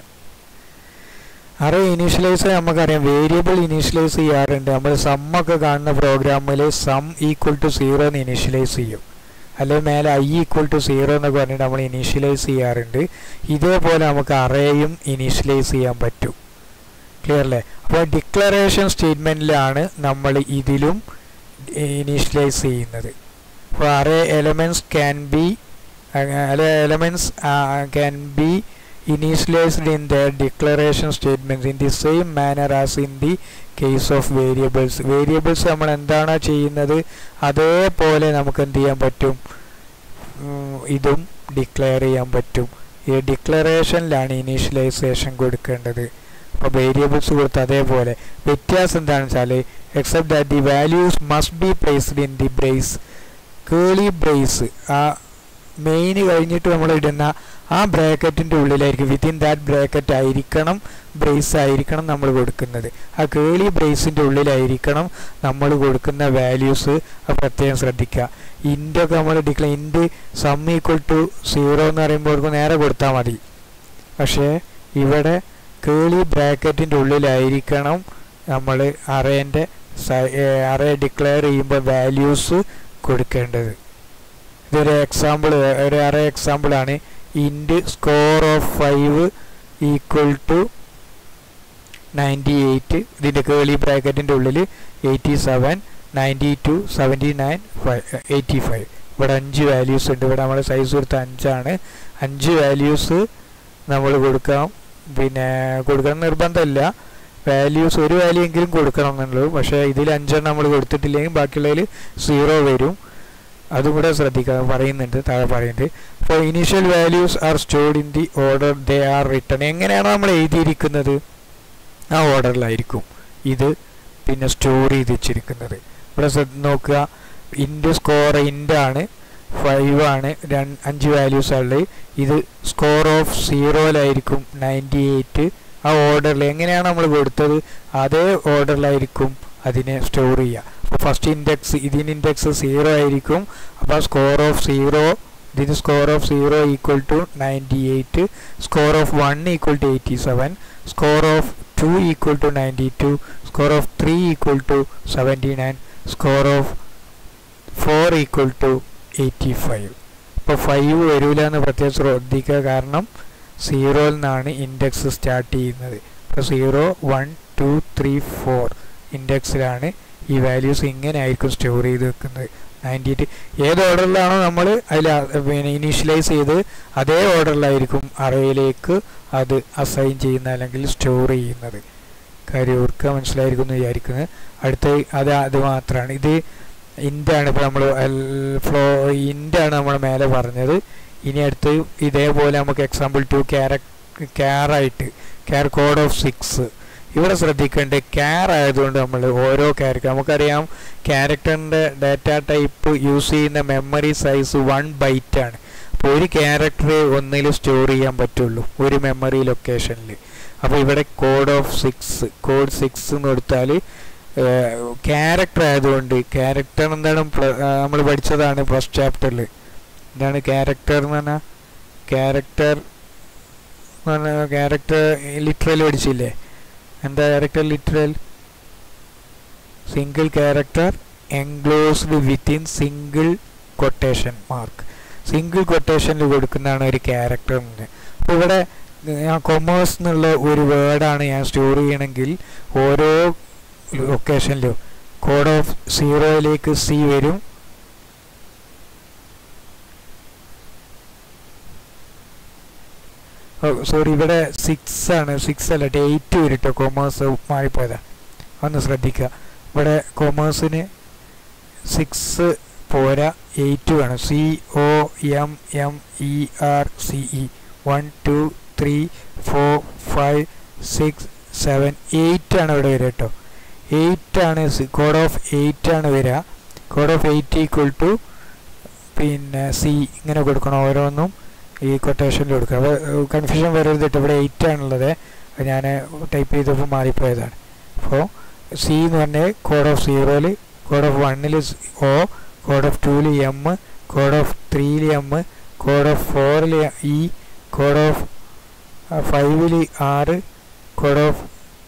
array initialize നമുക്കറിയാം variable initialize ചെയ്യാറുണ്ട് നമ്മൾ സമ്മൊക്കെ കാണുന്ന പ്രോഗ്രാമിൽ സം ഈക്വൽ ടു സീറോ എന്ന് ഇനീഷ്യലൈസ് ചെയ്യും അല്ലെങ്കിൽ മേലെ ഐ ഈക്വൽ ടു സീറോ എന്നൊക്കെ പറഞ്ഞിട്ട് നമ്മൾ ഇനീഷ്യലൈസ് ചെയ്യാറുണ്ട് ഇതേപോലെ നമുക്ക് അറേയും ഇനീഷ്യലൈസ് ചെയ്യാൻ പറ്റും ക്ലിയർ അല്ലേ അപ്പോൾ ഡിക്ലറേഷൻ സ്റ്റേറ്റ്മെൻറ്റിലാണ് നമ്മൾ ഇതിലും ഇനീഷ്യലൈസ് ചെയ്യുന്നത് അപ്പോൾ array elements can be elements uh, can be initialized in their declaration statements in the same manner as in the case of variables variables നമ്മൾ എന്താണോ ചെയ്യുന്നത് അതേപോലെ നമുക്ക് എന്ത് ചെയ്യാൻ പറ്റും ഉം, ഇതും ഡിക്ലെയർ ചെയ്യാൻ പറ്റും ഈ ഡിക്ലറേഷനിലാണ് ഇനീഷ്യലൈസേഷൻ കൊടുക്കേണ്ടത് അപ്പോൾ വേരിയബിൾസ് കൊടുത്ത് അതേപോലെ വ്യത്യാസം എന്താണെന്ന് വെച്ചാൽ except that the values must be placed in the brace curly brace ആ മെയിൻ കഴിഞ്ഞിട്ട് നമ്മൾ ഇടുന്ന ആ ബ്രാക്കറ്റിൻ്റെ ഉള്ളിലായിരിക്കും വിത്തിൻ ദാറ്റ് ബ്രാക്കറ്റ് ആയിരിക്കണം ബ്രേസ് ആയിരിക്കണം നമ്മൾ കൊടുക്കുന്നത് ആ കേളി ബ്രേസിൻ്റെ ഉള്ളിലായിരിക്കണം നമ്മൾ കൊടുക്കുന്ന വാല്യൂസ് പ്രത്യേകം ശ്രദ്ധിക്കുക ഇൻ്റൊക്കെ നമ്മൾ declare int sum equal to zero എന്ന് പറയുമ്പോൾ നേരെ കൊടുത്താൽ മതി പക്ഷേ ഇവിടെ കേളി ബ്രാക്കറ്റിൻ്റെ ഉള്ളിലായിരിക്കണം നമ്മൾ അറേൻ്റെ അറേ ഡിക്ലെയർ ചെയ്യുമ്പോൾ വാല്യൂസ് കൊടുക്കേണ്ടത് ഇതൊരു എക്സാമ്പിൾ ഒരു അറേ എക്സാമ്പിളാണ് int score of five equal to ninety eight ഇതിൻ്റെ കേളി ബ്രാക്കറ്റിൻ്റെ ഉള്ളിൽ eighty seven ninety two seventy nine five eighty five ഇവിടെ അഞ്ച് വാല്യൂസ് ഉണ്ട് ഇവിടെ നമ്മുടെ സൈസ് കൊടുത്ത അഞ്ചാണ് അഞ്ച് വാല്യൂസ് നമ്മൾ കൊടുക്കാം പിന്നെ കൊടുക്കണം നിർബന്ധമില്ല വാല്യൂസ് ഒരു വാല്യൂ എങ്കിലും കൊടുക്കണം എന്നുള്ളൂ പക്ഷേ ഇതിൽ അഞ്ചെണ്ണം നമ്മൾ കൊടുത്തിട്ടില്ലെങ്കിൽ ബാക്കിയുള്ളതിൽ സീറോ വരും അതും കൂടെ ശ്രദ്ധിക്കുക പറയുന്നുണ്ട് താഴെ പറയുന്നുണ്ട് അപ്പോൾ initial values are stored in the order they are written എങ്ങനെയാണോ നമ്മൾ എഴുതിയിരിക്കുന്നത് ആ ഓർഡറിലായിരിക്കും ഇത് പിന്നെ സ്റ്റോർ ചെയ്ത് വെച്ചിരിക്കുന്നത് ഇവിടെ ശ്രദ്ധ നോക്കുക ഇൻറ്റ് സ്കോർ ഇൻ്റാണ് ഫൈവ് ആണ് രണ്ട് അഞ്ച് വാല്യൂസ് ഉള്ളത് ഇത് സ്കോർ ഓഫ് സീറോയിലായിരിക്കും നയൻറ്റി എയ്റ്റ് ആ ഓർഡറിൽ എങ്ങനെയാണ് നമ്മൾ കൊടുത്തത് അതേ ഓർഡറിലായിരിക്കും അതിനെ സ്റ്റോർ ചെയ്യുക അപ്പോൾ ഫസ്റ്റ് ഇൻഡെക്സ് ഇതിന് ഇൻഡെക്സ് സീറോ ആയിരിക്കും അപ്പോൾ സ്കോർ ഓഫ് സീറോ ഇതിന് score of zero equal to ninety eight score of one equal to eighty seven score of two equal to ninety two score of three equal to seventy nine score of four equal to eighty five ഇപ്പോൾ five വരില്ല എന്ന് പ്രത്യേകം ശ്രദ്ധിക്കുക കാരണം സീറോയിൽ നിന്നാണ് index start ചെയ്യുന്നത് ഇപ്പോൾ zero one two three four ഇൻഡെക്സിലാണ് ഈ വാല്യൂസ് ഇങ്ങനെ ആയിരിക്കും സ്റ്റോർ ചെയ്ത് വെക്കുന്നത് നയൻറ്റി എയ്റ്റ് ഏത് ഓർഡറിലാണോ നമ്മൾ അതിൽ പിന്നെ ഇനീഷ്യലൈസ് ചെയ്ത് അതേ ഓർഡറിലായിരിക്കും അറയിലേക്ക് അത് അസൈൻ ചെയ്യുന്ന അല്ലെങ്കിൽ സ്റ്റോർ ചെയ്യുന്നത് കാര്യം ഓർക്കുക മനസ്സിലായിരിക്കും എന്ന് വിചാരിക്കുന്നത് അടുത്ത അത് അത് മാത്രമാണ് ഇത് ഇൻ്റാണ് ഇപ്പോൾ നമ്മൾ ഫ്ലോ ഇൻ്റാണ് നമ്മൾ മേലെ പറഞ്ഞത് ഇനി അടുത്ത് ഇതേപോലെ നമുക്ക് എക്സാമ്പിൾ ടു ക്യാര ക്യാറായിട്ട് ക്യാർ കോഡ് ഓഫ് സിക്സ് ഇവിടെ ശ്രദ്ധിക്കേണ്ടത് ക്യാർ ആയതുകൊണ്ട് നമ്മൾ ഓരോ ക്യാരക്ടർ നമുക്കറിയാം ക്യാരക്ടറിൻ്റെ ഡാറ്റ ടൈപ്പ് യൂസ് ചെയ്യുന്ന മെമ്മറി സൈസ് വൺ ബൈറ്റ് ആണ് അപ്പോൾ ഒരു ക്യാരക്ടർ ഒന്നിൽ സ്റ്റോർ ചെയ്യാൻ പറ്റുള്ളൂ ഒരു മെമ്മറി ലൊക്കേഷനിൽ അപ്പോൾ ഇവിടെ code of six code six എന്ന് കൊടുത്താൽ ക്യാരക്ടർ ആയതുകൊണ്ട് ക്യാരക്ടർ എന്താണ് നമ്മൾ പഠിച്ചതാണ് ഫസ്റ്റ് ചാപ്റ്ററിൽ എന്താണ് ക്യാരക്ടർ എന്ന് പറഞ്ഞാൽ ക്യാരക്ടർ എന്ന് പറഞ്ഞാൽ ക്യാരക്ടർ ലിറ്ററൽ പഠിച്ചില്ലേ എന്താ character literal single character enclosed within single quotation mark single കൊട്ടേഷനിൽ കൊടുക്കുന്നതാണ് ഒരു ക്യാരക്ടർ എന്ന് അപ്പോൾ ഇവിടെ ഞാൻ കൊമേഴ്സ് എന്നുള്ള ഒരു വേർഡാണ് ഞാൻ സ്റ്റോർ ചെയ്യണമെങ്കിൽ ഓരോ ലൊക്കേഷനിലും കോഡ് ഓഫ് സീറോയിലേക്ക് സി വരും സോറി ഇവിടെ സിക്സ് ആണ് സിക്സ് അല്ല എയ്റ്റ് വരും കേട്ടോ കൊമേഴ്സ് മാറിപ്പോയതാ ഒന്ന് ശ്രദ്ധിക്കുക ഇവിടെ കൊമേഴ്സിന് സിക്സ് പോരാ എയ്റ്റ് വേണം C O M M E R C E one two three four five six seven eight ആണ് ഇവിടെ വരിക കേട്ടോ എയ്റ്റ് ആണ് കോഡ് ഓഫ് എയ്റ്റ് ആണ് വരിക code of eight equal to പിന്നെ സി ഇങ്ങനെ കൊടുക്കണം ഓരോന്നും ഈ കൊട്ടേഷനിൽ കൊടുക്കുക അപ്പോൾ കൺഫ്യൂഷൻ വരരുത് കേട്ടോ ഇവിടെ എയ്റ്റ് ആണുള്ളത് ഞാൻ ടൈപ്പ് ചെയ്തപ്പോൾ മാറിപ്പോയതാണ് അപ്പോൾ സി എന്ന് പറഞ്ഞാൽ കോഡ് ഓഫ് സീറോയിൽ കോഡ് ഓഫ് വണ്ണിൽ ഒ കോഡ് ഓഫ് ടൂവിൽ എം കോഡ് ഓഫ് ത്രീയിൽ എം കോഡ് ഓഫ് ഫോറിൽ ഇ കോഡ് ഓഫ് ഫൈവിൽ ആറ് കോഡ് ഓഫ്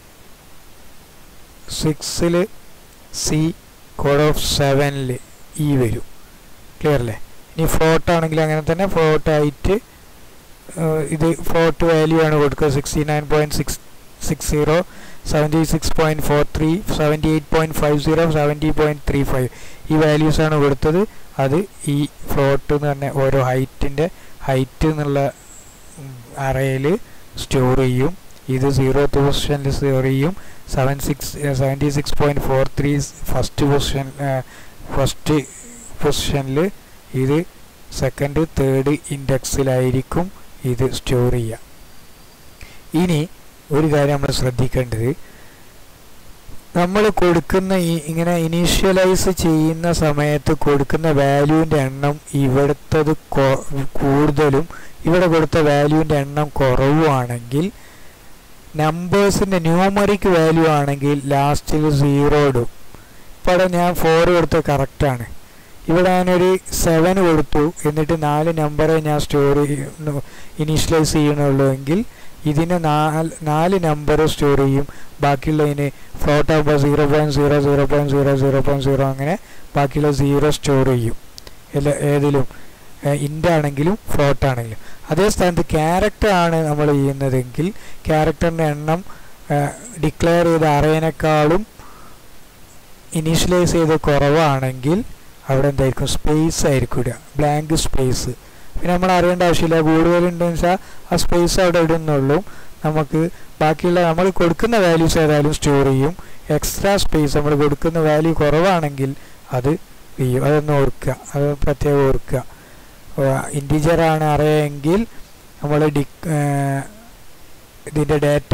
സിക്സിൽ സി കോഡ് ഓഫ് സെവനിൽ ഇ വരും ക്ലിയർ അല്ലേ ഇനി ഫ്ലോട്ട് ആണെങ്കിൽ അങ്ങനെ തന്നെ ഫ്ലോട്ട് ആയിട്ട് ഇത് ഫ്ലോട്ട് വാല്യൂ ആണ് കൊടുക്കുക sixty nine point six six zero seventy six point four three seventy eight point five zero seventy point three five ഈ വാല്യൂസാണ് കൊടുത്തത് അത് ഈ ഫ്ലോട്ട് എന്ന് പറഞ്ഞ ഓരോ ഹൈറ്റിൻ്റെ ഹൈറ്റ് എന്നുള്ള അറയിൽ സ്റ്റോർ ചെയ്യും ഇത് സീറോ പൊസിഷനിൽ സ്റ്റോർ ചെയ്യും seven six seventy six point four three first position first പൊസിഷനിൽ ഇത് സെക്കൻഡ് തേർഡ് ഇൻഡെക്സിലായിരിക്കും ഇത് സ്റ്റോർ ചെയ്യുക ഇനി ഒരു കാര്യം നമ്മൾ ശ്രദ്ധിക്കേണ്ടത് നമ്മൾ കൊടുക്കുന്ന ഈ ഇങ്ങനെ ഇനീഷ്യലൈസ് ചെയ്യുന്ന സമയത്ത് കൊടുക്കുന്ന വാല്യൂവിൻ്റെ എണ്ണം ഇവിടുത്തത് കൂടുതലും ഇവിടെ കൊടുത്ത വാല്യൂവിൻ്റെ എണ്ണം കുറവുമാണെങ്കിൽ നമ്പേഴ്സിൻ്റെ ന്യൂമറിക് വാല്യൂ ആണെങ്കിൽ ലാസ്റ്റിൽ സീറോ ഇടും ഇവിടെ ഞാൻ ഫോർ കൊടുത്ത കറക്റ്റാണ് ഇവിടെ ഞാനൊരു സെവൻ കൊടുത്തു എന്നിട്ട് നാല് നമ്പറെ ഞാൻ സ്റ്റോർ ഇനീഷ്യലൈസ് ചെയ്യണുള്ളൂ എങ്കിൽ ഇതിന് നാല് നാല് നമ്പർ സ്റ്റോർ ചെയ്യും ബാക്കിയുള്ളതിന് ഫ്ലോട്ട് ആകുമ്പോൾ zero point zero zero point zero zero point zero അങ്ങനെ ബാക്കിയുള്ള സീറോ സ്റ്റോർ ചെയ്യും എല്ലാ ഏതിലും ഇൻ്റ് ആണെങ്കിലും ഫ്ലോട്ട് ആണെങ്കിലും അതേ സ്ഥാനത്ത് ക്യാരക്ടർ ആണ് നമ്മൾ ചെയ്യുന്നതെങ്കിൽ ക്യാരക്ടറിൻ്റെ എണ്ണം ഡിക്ലെയർ ചെയ്ത അറേനേക്കാളും ഇനീഷ്യലൈസ് ചെയ്ത് കുറവാണെങ്കിൽ അവിടെ എന്തായിരിക്കും സ്പേസ് ആയിരിക്കും ഇടുക ബ്ലാങ്ക് സ്പേസ് പിന്നെ നമ്മൾ അറിയേണ്ട ആവശ്യമില്ല കൂടുതലുണ്ടെന്ന് വെച്ചാൽ ആ സ്പേസ് അവിടെ ഇടുന്നുള്ളൂ നമുക്ക് ബാക്കിയുള്ള നമ്മൾ കൊടുക്കുന്ന വാല്യൂസ് ഏതായാലും സ്റ്റോർ ചെയ്യും എക്സ്ട്രാ സ്പേസ് നമ്മൾ കൊടുക്കുന്ന വാല്യൂ കുറവാണെങ്കിൽ അത് ചെയ്യും അതൊന്ന് ഓർക്കുക അത് പ്രത്യേകം ഓർക്കുക ഇൻറ്റീജറാണ് അറിയെങ്കിൽ നമ്മൾ ഡി ഇതിൻ്റെ ഡാറ്റ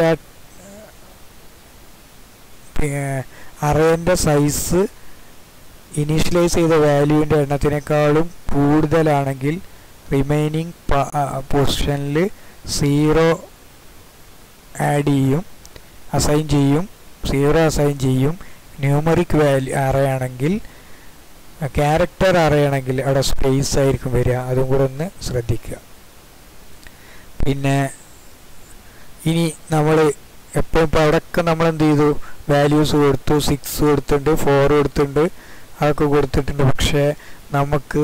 അറേൻ്റെ സൈസ് ഇനീഷ്യലൈസ് ചെയ്ത വാല്യൂവിൻ്റെ എണ്ണത്തിനേക്കാളും കൂടുതലാണെങ്കിൽ റിമൈനിങ് പൊസിഷനിൽ സീറോ ആഡ് ചെയ്യും അസൈൻ ചെയ്യും സീറോ അസൈൻ ചെയ്യും ന്യൂമറിക് വാല്യൂ അറിയണമെങ്കിൽ ക്യാരക്ടർ അറിയണമെങ്കിൽ അവിടെ സ്പേസ് ആയിരിക്കും വരിക അതും കൂടെ ഒന്ന് ശ്രദ്ധിക്കുക പിന്നെ ഇനി നമ്മൾ എപ്പോഴും ഇപ്പോൾ അവിടെയൊക്കെ നമ്മൾ എന്ത് ചെയ്തു വാല്യൂസ് കൊടുത്തു സിക്സ് കൊടുത്തിട്ടുണ്ട് ഫോർ കൊടുത്തിട്ടുണ്ട് അതൊക്കെ കൊടുത്തിട്ടുണ്ട് പക്ഷേ നമുക്ക്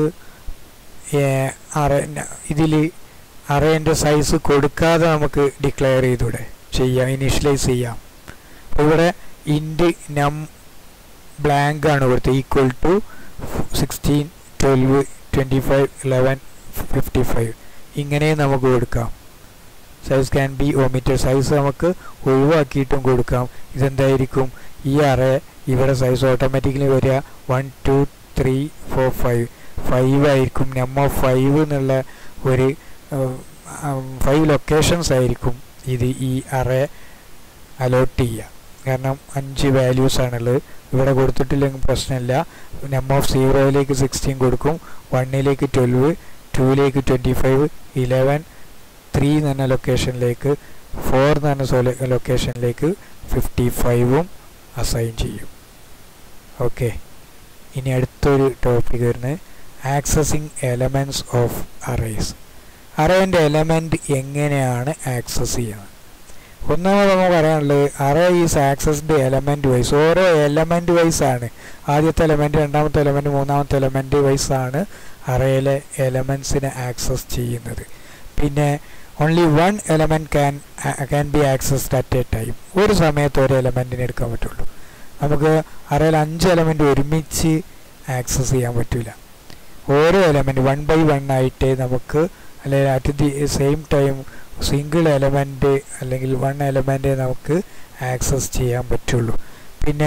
അറ ഇതിൽ അറേൻ്റെ സൈസ് കൊടുക്കാതെ നമുക്ക് ഡിക്ലെയർ ചെയ്തൂടെ ചെയ്യാം ഇനീഷ്യലൈസ് ചെയ്യാം ഇവിടെ ഇൻഡ് നം ബ്ലാങ്ക് ആണ് കൊടുത്തത് equal to sixteen twelve twenty five eleven fifty five ഇങ്ങനെ നമുക്ക് കൊടുക്കാം size can be omitted size നമുക്ക് ഒഴിവാക്കിയിട്ടും കൊടുക്കാം ഇതെന്തായിരിക്കും ഈ അറേ ഇവിടെ സൈസ് ഓട്ടോമാറ്റിക്കലി വരിക one two three four five five ആയിരിക്കും നമ്പർ ഫൈവ് എന്നുള്ള ഒരു ഫൈവ് ലൊക്കേഷൻസ് ആയിരിക്കും ഇത് ഈ അറേ അലോട്ട് ചെയ്യുക കാരണം അഞ്ച് വാല്യൂസ് ആണുള്ളത് ഇവിടെ കൊടുത്തിട്ടില്ലെങ്കിൽ പ്രശ്നമില്ല നമ്പർ ഓഫ് സീറോയിലേക്ക് സിക്സ്റ്റീൻ കൊടുക്കും വണ്ണിലേക്ക് ട്വൽവ് ടൂയിലേക്ക് ട്വൻറ്റി ഫൈവ് ഇലവൻ ത്രീ എന്ന് പറഞ്ഞ ലൊക്കേഷനിലേക്ക് ഫോർ എന്ന് പറഞ്ഞ ലൊക്കേഷനിലേക്ക് ഫിഫ്റ്റി ഫൈവും അസൈൻ ചെയ്യും ഓക്കെ ഇനി അടുത്തൊരു ടോപ്പിക് വരുന്നത് ആക്സസിങ് എലമെൻറ്റ്സ് ഓഫ് അറേസ് അറേൻ്റെ എലമെൻറ്റ് എങ്ങനെയാണ് ആക്സസ് ചെയ്യുന്നത് ഒന്നാമത് നമുക്ക് പറയാനുള്ളത് array is accessed element wise ഓരോ എലമെൻറ്റ് വൈസ് ആണ് ആദ്യത്തെ എലമെൻറ്റ് രണ്ടാമത്തെ എലമെൻറ്റ് മൂന്നാമത്തെ എലമെൻറ്റ് വൈസ് ആണ് അറേയിലെ എലമെൻസിനെ ആക്സസ് ചെയ്യുന്നത് പിന്നെ only one element can can be accessed at a time ഒരു സമയത്ത് ഒരു എലമെൻറ്റിനെ എടുക്കാൻ പറ്റുള്ളൂ നമുക്ക് അറയിൽ അഞ്ച് എലമെൻറ്റ് ഒരുമിച്ച് ആക്സസ് ചെയ്യാൻ പറ്റില്ല ഓരോ എലമെൻറ്റ് വൺ ബൈ വൺ ആയിട്ട് നമുക്ക് അല്ലെങ്കിൽ at the same time single element അല്ലെങ്കിൽ വൺ എലമെൻറ്റ് നമുക്ക് ആക്സസ് ചെയ്യാൻ പറ്റുള്ളൂ പിന്നെ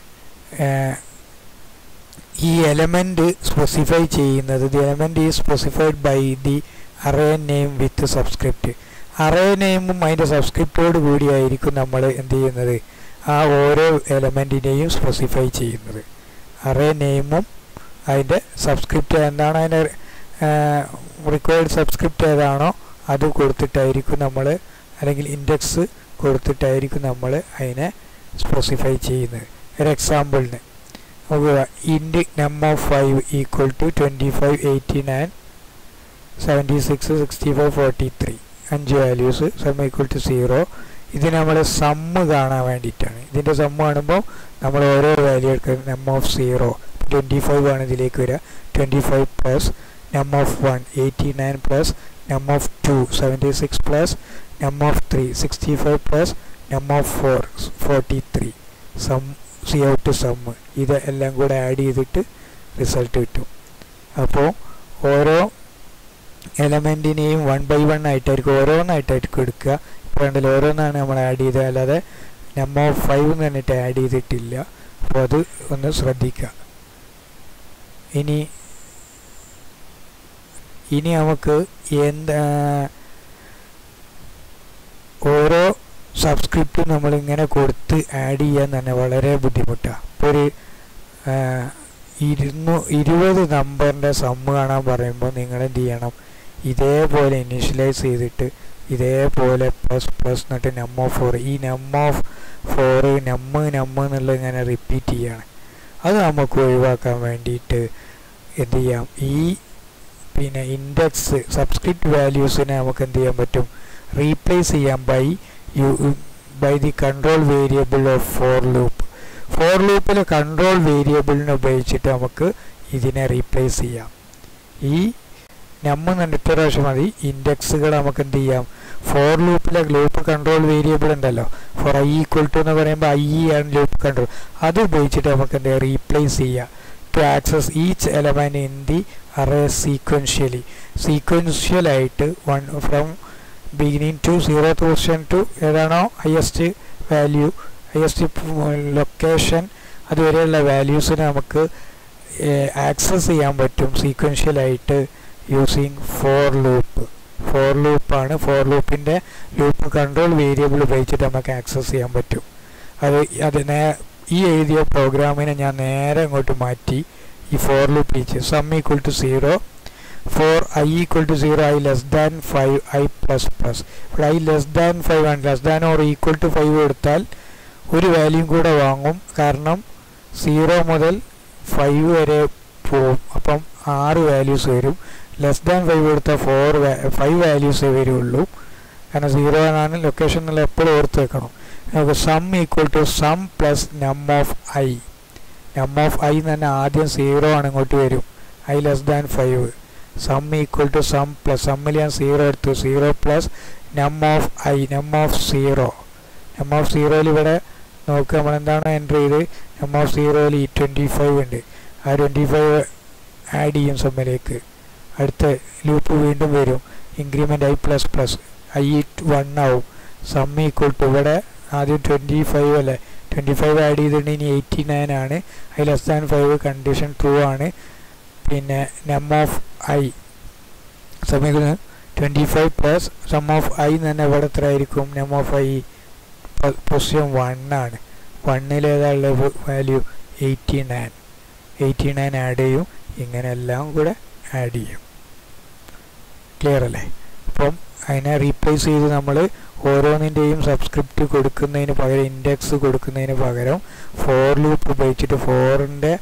ഈ എലമെൻറ്റ് സ്പെസിഫൈ ചെയ്യുന്നത് the element is specified by the array name with subscript array നെയിമും അതിൻ്റെ സബ്സ്ക്രിപ്റ്റോട് കൂടിയായിരിക്കും നമ്മൾ എന്ത് ചെയ്യുന്നത് ആ ഓരോ എലമെൻറ്റിനെയും സ്പെസിഫൈ ചെയ്യുന്നത് അറേ നെയിമും അതിൻ്റെ സബ്സ്ക്രിപ്റ്റ് എന്താണ് അതിൻ്റെ റിക്വയർഡ് സബ്സ്ക്രിപ്റ്റ് ഏതാണോ അത് കൊടുത്തിട്ടായിരിക്കും നമ്മൾ അല്ലെങ്കിൽ ഇൻഡെക്സ് കൊടുത്തിട്ടായിരിക്കും നമ്മൾ അതിനെ സ്പെസിഫൈ ചെയ്യുന്നത് ഒരു എക്സാമ്പിളിന് നോക്കുക int number five equal to twenty five eighty nine seventy six sixty five forty three അഞ്ച് values sum equal to zero ഇത് നമ്മൾ സമ്മ് കാണാൻ വേണ്ടിയിട്ടാണ് ഇതിൻ്റെ സമ്മ് കാണുമ്പോൾ നമ്മൾ ഓരോ വാല്യൂ എടുക്കുന്നത് number of zero twenty five ആണ് ഇതിലേക്ക് വരിക twenty five plus number of one eighty nine plus number of 2 76 plus number of 3 65 plus num of four forty three sum cout sum ഇത് എല്ലാം കൂടെ ആഡ് ചെയ്തിട്ട് റിസൾട്ട് കിട്ടും അപ്പോൾ ഓരോ എലമെൻറ്റിനെയും വൺ ബൈ വൺ ആയിട്ടായിരിക്കും ഓരോന്നായിട്ടായിരിക്കും എടുക്കുക ഇപ്പോൾ കണ്ടില്ല ഓരോന്നാണ് നമ്മൾ ആഡ് ചെയ്തത് അല്ലാതെ നം ഓഫ് ഫൈവ് എന്ന് പറഞ്ഞിട്ട് ആഡ് ചെയ്തിട്ടില്ല അപ്പോൾ അത് ഒന്ന് ശ്രദ്ധിക്കുക ഇനി ഇനി നമുക്ക് എന്താ ഓരോ സബ്സ്ക്രിപ്റ്റും നമ്മളിങ്ങനെ കൊടുത്ത് ആഡ് ചെയ്യാൻ തന്നെ വളരെ ബുദ്ധിമുട്ടാണ് ഇപ്പോൾ ഒരു ഇരുന്നൂ ഇരുപത് നമ്പറിൻ്റെ സമ്മ് കാണാൻ പറയുമ്പോൾ നിങ്ങൾ എന്ത് ചെയ്യണം ഇതേപോലെ ഇനീഷ്യലൈസ് ചെയ്തിട്ട് ഇതേപോലെ പ്ലസ് പ്ലസ് എന്നിട്ട് നം ഓഫ് ഫോർ ഈ നം ഓഫ് ഫോർ നമ്മ് നമ്മ് എന്നുള്ളത് ഇങ്ങനെ റിപ്പീറ്റ് ചെയ്യാണ് അത് നമുക്ക് ഒഴിവാക്കാൻ വേണ്ടിയിട്ട് എന്ത് ചെയ്യാം ഈ പിന്നെ ഇൻഡെക്സ് സബ്സ്ക്രിപ്റ്റ് വാല്യൂസിനെ നമുക്ക് എന്ത് ചെയ്യാൻ പറ്റും റീപ്ലേസ് ചെയ്യാം by you by the control variable of for loop for ലൂപ്പിലെ കൺട്രോൾ വേരിയബിളിനെ ഉപയോഗിച്ചിട്ട് നമുക്ക് ഇതിനെ റീപ്ലേസ് ചെയ്യാം ഈ നമ്മ എന്നിട്ട് പ്രാവശ്യം മതി ഇൻഡെക്സുകൾ നമുക്ക് എന്ത് ചെയ്യാം ഫോർ ലൂപ്പിലെ ലൂപ്പ് കൺട്രോൾ വേരിയബിൾ ഉണ്ടല്ലോ ഫോർ ഐ ഈക്വൽ ടു എന്ന് പറയുമ്പോൾ ഐ ആണ് ലൂപ്പ് കൺട്രോൾ അത് ഉപയോഗിച്ചിട്ട് നമുക്ക് എന്ത് റീപ്ലേസ് ചെയ്യാം to access each element in the array sequentially സീക്വൻഷ്യലായിട്ട് one from beginning to zero position to ഏതാണോ ഹയസ്റ്റ് വാല്യൂ ഹയസ്റ്റ് ലൊക്കേഷൻ അതുവരെയുള്ള വാല്യൂസിനെ നമുക്ക് ആക്സസ് ചെയ്യാൻ പറ്റും സീക്വൻഷ്യലായിട്ട് യൂസിങ് ഫോർ ലൂപ്പ് ഫോർ ലൂപ്പാണ് ഫോർ ലൂപ്പിൻ്റെ ലൂപ്പ് കൺട്രോൾ വേരിയബിൾ ഉപയോഗിച്ചിട്ട് നമുക്ക് ആക്സസ് ചെയ്യാൻ പറ്റും അത് അത് നേ ഈ എഴുതിയ പ്രോഗ്രാമിനെ ഞാൻ നേരെ അങ്ങോട്ട് മാറ്റി ഈ ഫോർ ലൂപ്പ് വെച്ച് sum equal to zero for I equal to zero I less than five I plus plus ഇവിടെ ഐ ലെസ് ദാൻ ഫൈവ് ആണ് less than or equal to five കൊടുത്താൽ ഒരു വാല്യൂ കൂടെ വാങ്ങും കാരണം സീറോ മുതൽ ഫൈവ് വരെ പോവും അപ്പം ആറ് വാല്യൂസ് വരും ലെസ് ദാൻ ഫൈവ് കൊടുത്താൽ ഫോർ ഫൈവ് വാല്യൂസേ വരുള്ളൂ കാരണം സീറോ ആണ് ലൊക്കേഷൻ എന്നുള്ള എപ്പോഴും ഓർത്ത് വെക്കണം നമുക്ക് sum equal to sum plus num of I num of I എന്ന് തന്നെ ആദ്യം സീറോ ആണ് ഇങ്ങോട്ട് വരും I less than five sum equal to sum plus സമ്മിൽ ഞാൻ സീറോ എടുത്തു zero plus num of I num of zero num of സീറോയിൽ ഇവിടെ നോക്കുക നമ്മൾ എന്താണ് എൻ്റർ ചെയ്ത് നം ഓഫ് സീറോയിൽ ഈ ട്വൻറ്റി ഫൈവ് ഉണ്ട് ആ ട്വൻറ്റി ഫൈവ് ആഡ് ചെയ്യും സമ്മിലേക്ക് അടുത്ത ലൂപ്പ് വീണ്ടും വരും increment I plus plus I one ആവും സം ഈക്വൽ ടു ഇവിടെ ആദ്യം ട്വൻറ്റി ഫൈവ് അല്ലേ ട്വൻറ്റി ഫൈവ് ആഡ് ചെയ്തിട്ടുണ്ടെങ്കിൽ ഇനി എയ്റ്റി നയൻ ആണ് I less than five condition true ആണ് പിന്നെ നം ഓഫ് ഐ സമീപം twenty five plus sum of I തന്നെ ഇവിടെ എത്ര ആയിരിക്കും നം ഓഫ് ഐ പൊസിഷൻ വൺ ആണ് വണ്ണിൽ ഏതാളുടെ value eighty nine eighty nine add ചെയ്യും ഇങ്ങനെ എല്ലാം കൂടെ ആഡ് ചെയ്യും ക്ലിയർ അല്ലേ അപ്പം അതിനെ റീപ്ലേസ് ചെയ്ത് നമ്മൾ ഓരോന്നിൻ്റെയും സബ്സ്ക്രിപ്റ്റ് കൊടുക്കുന്നതിന് പകരം ഇൻഡെക്സ് കൊടുക്കുന്നതിന് പകരം ഫോർ ലൂപ്പ് ഉപയോഗിച്ചിട്ട് ഫോറിൻ്റെ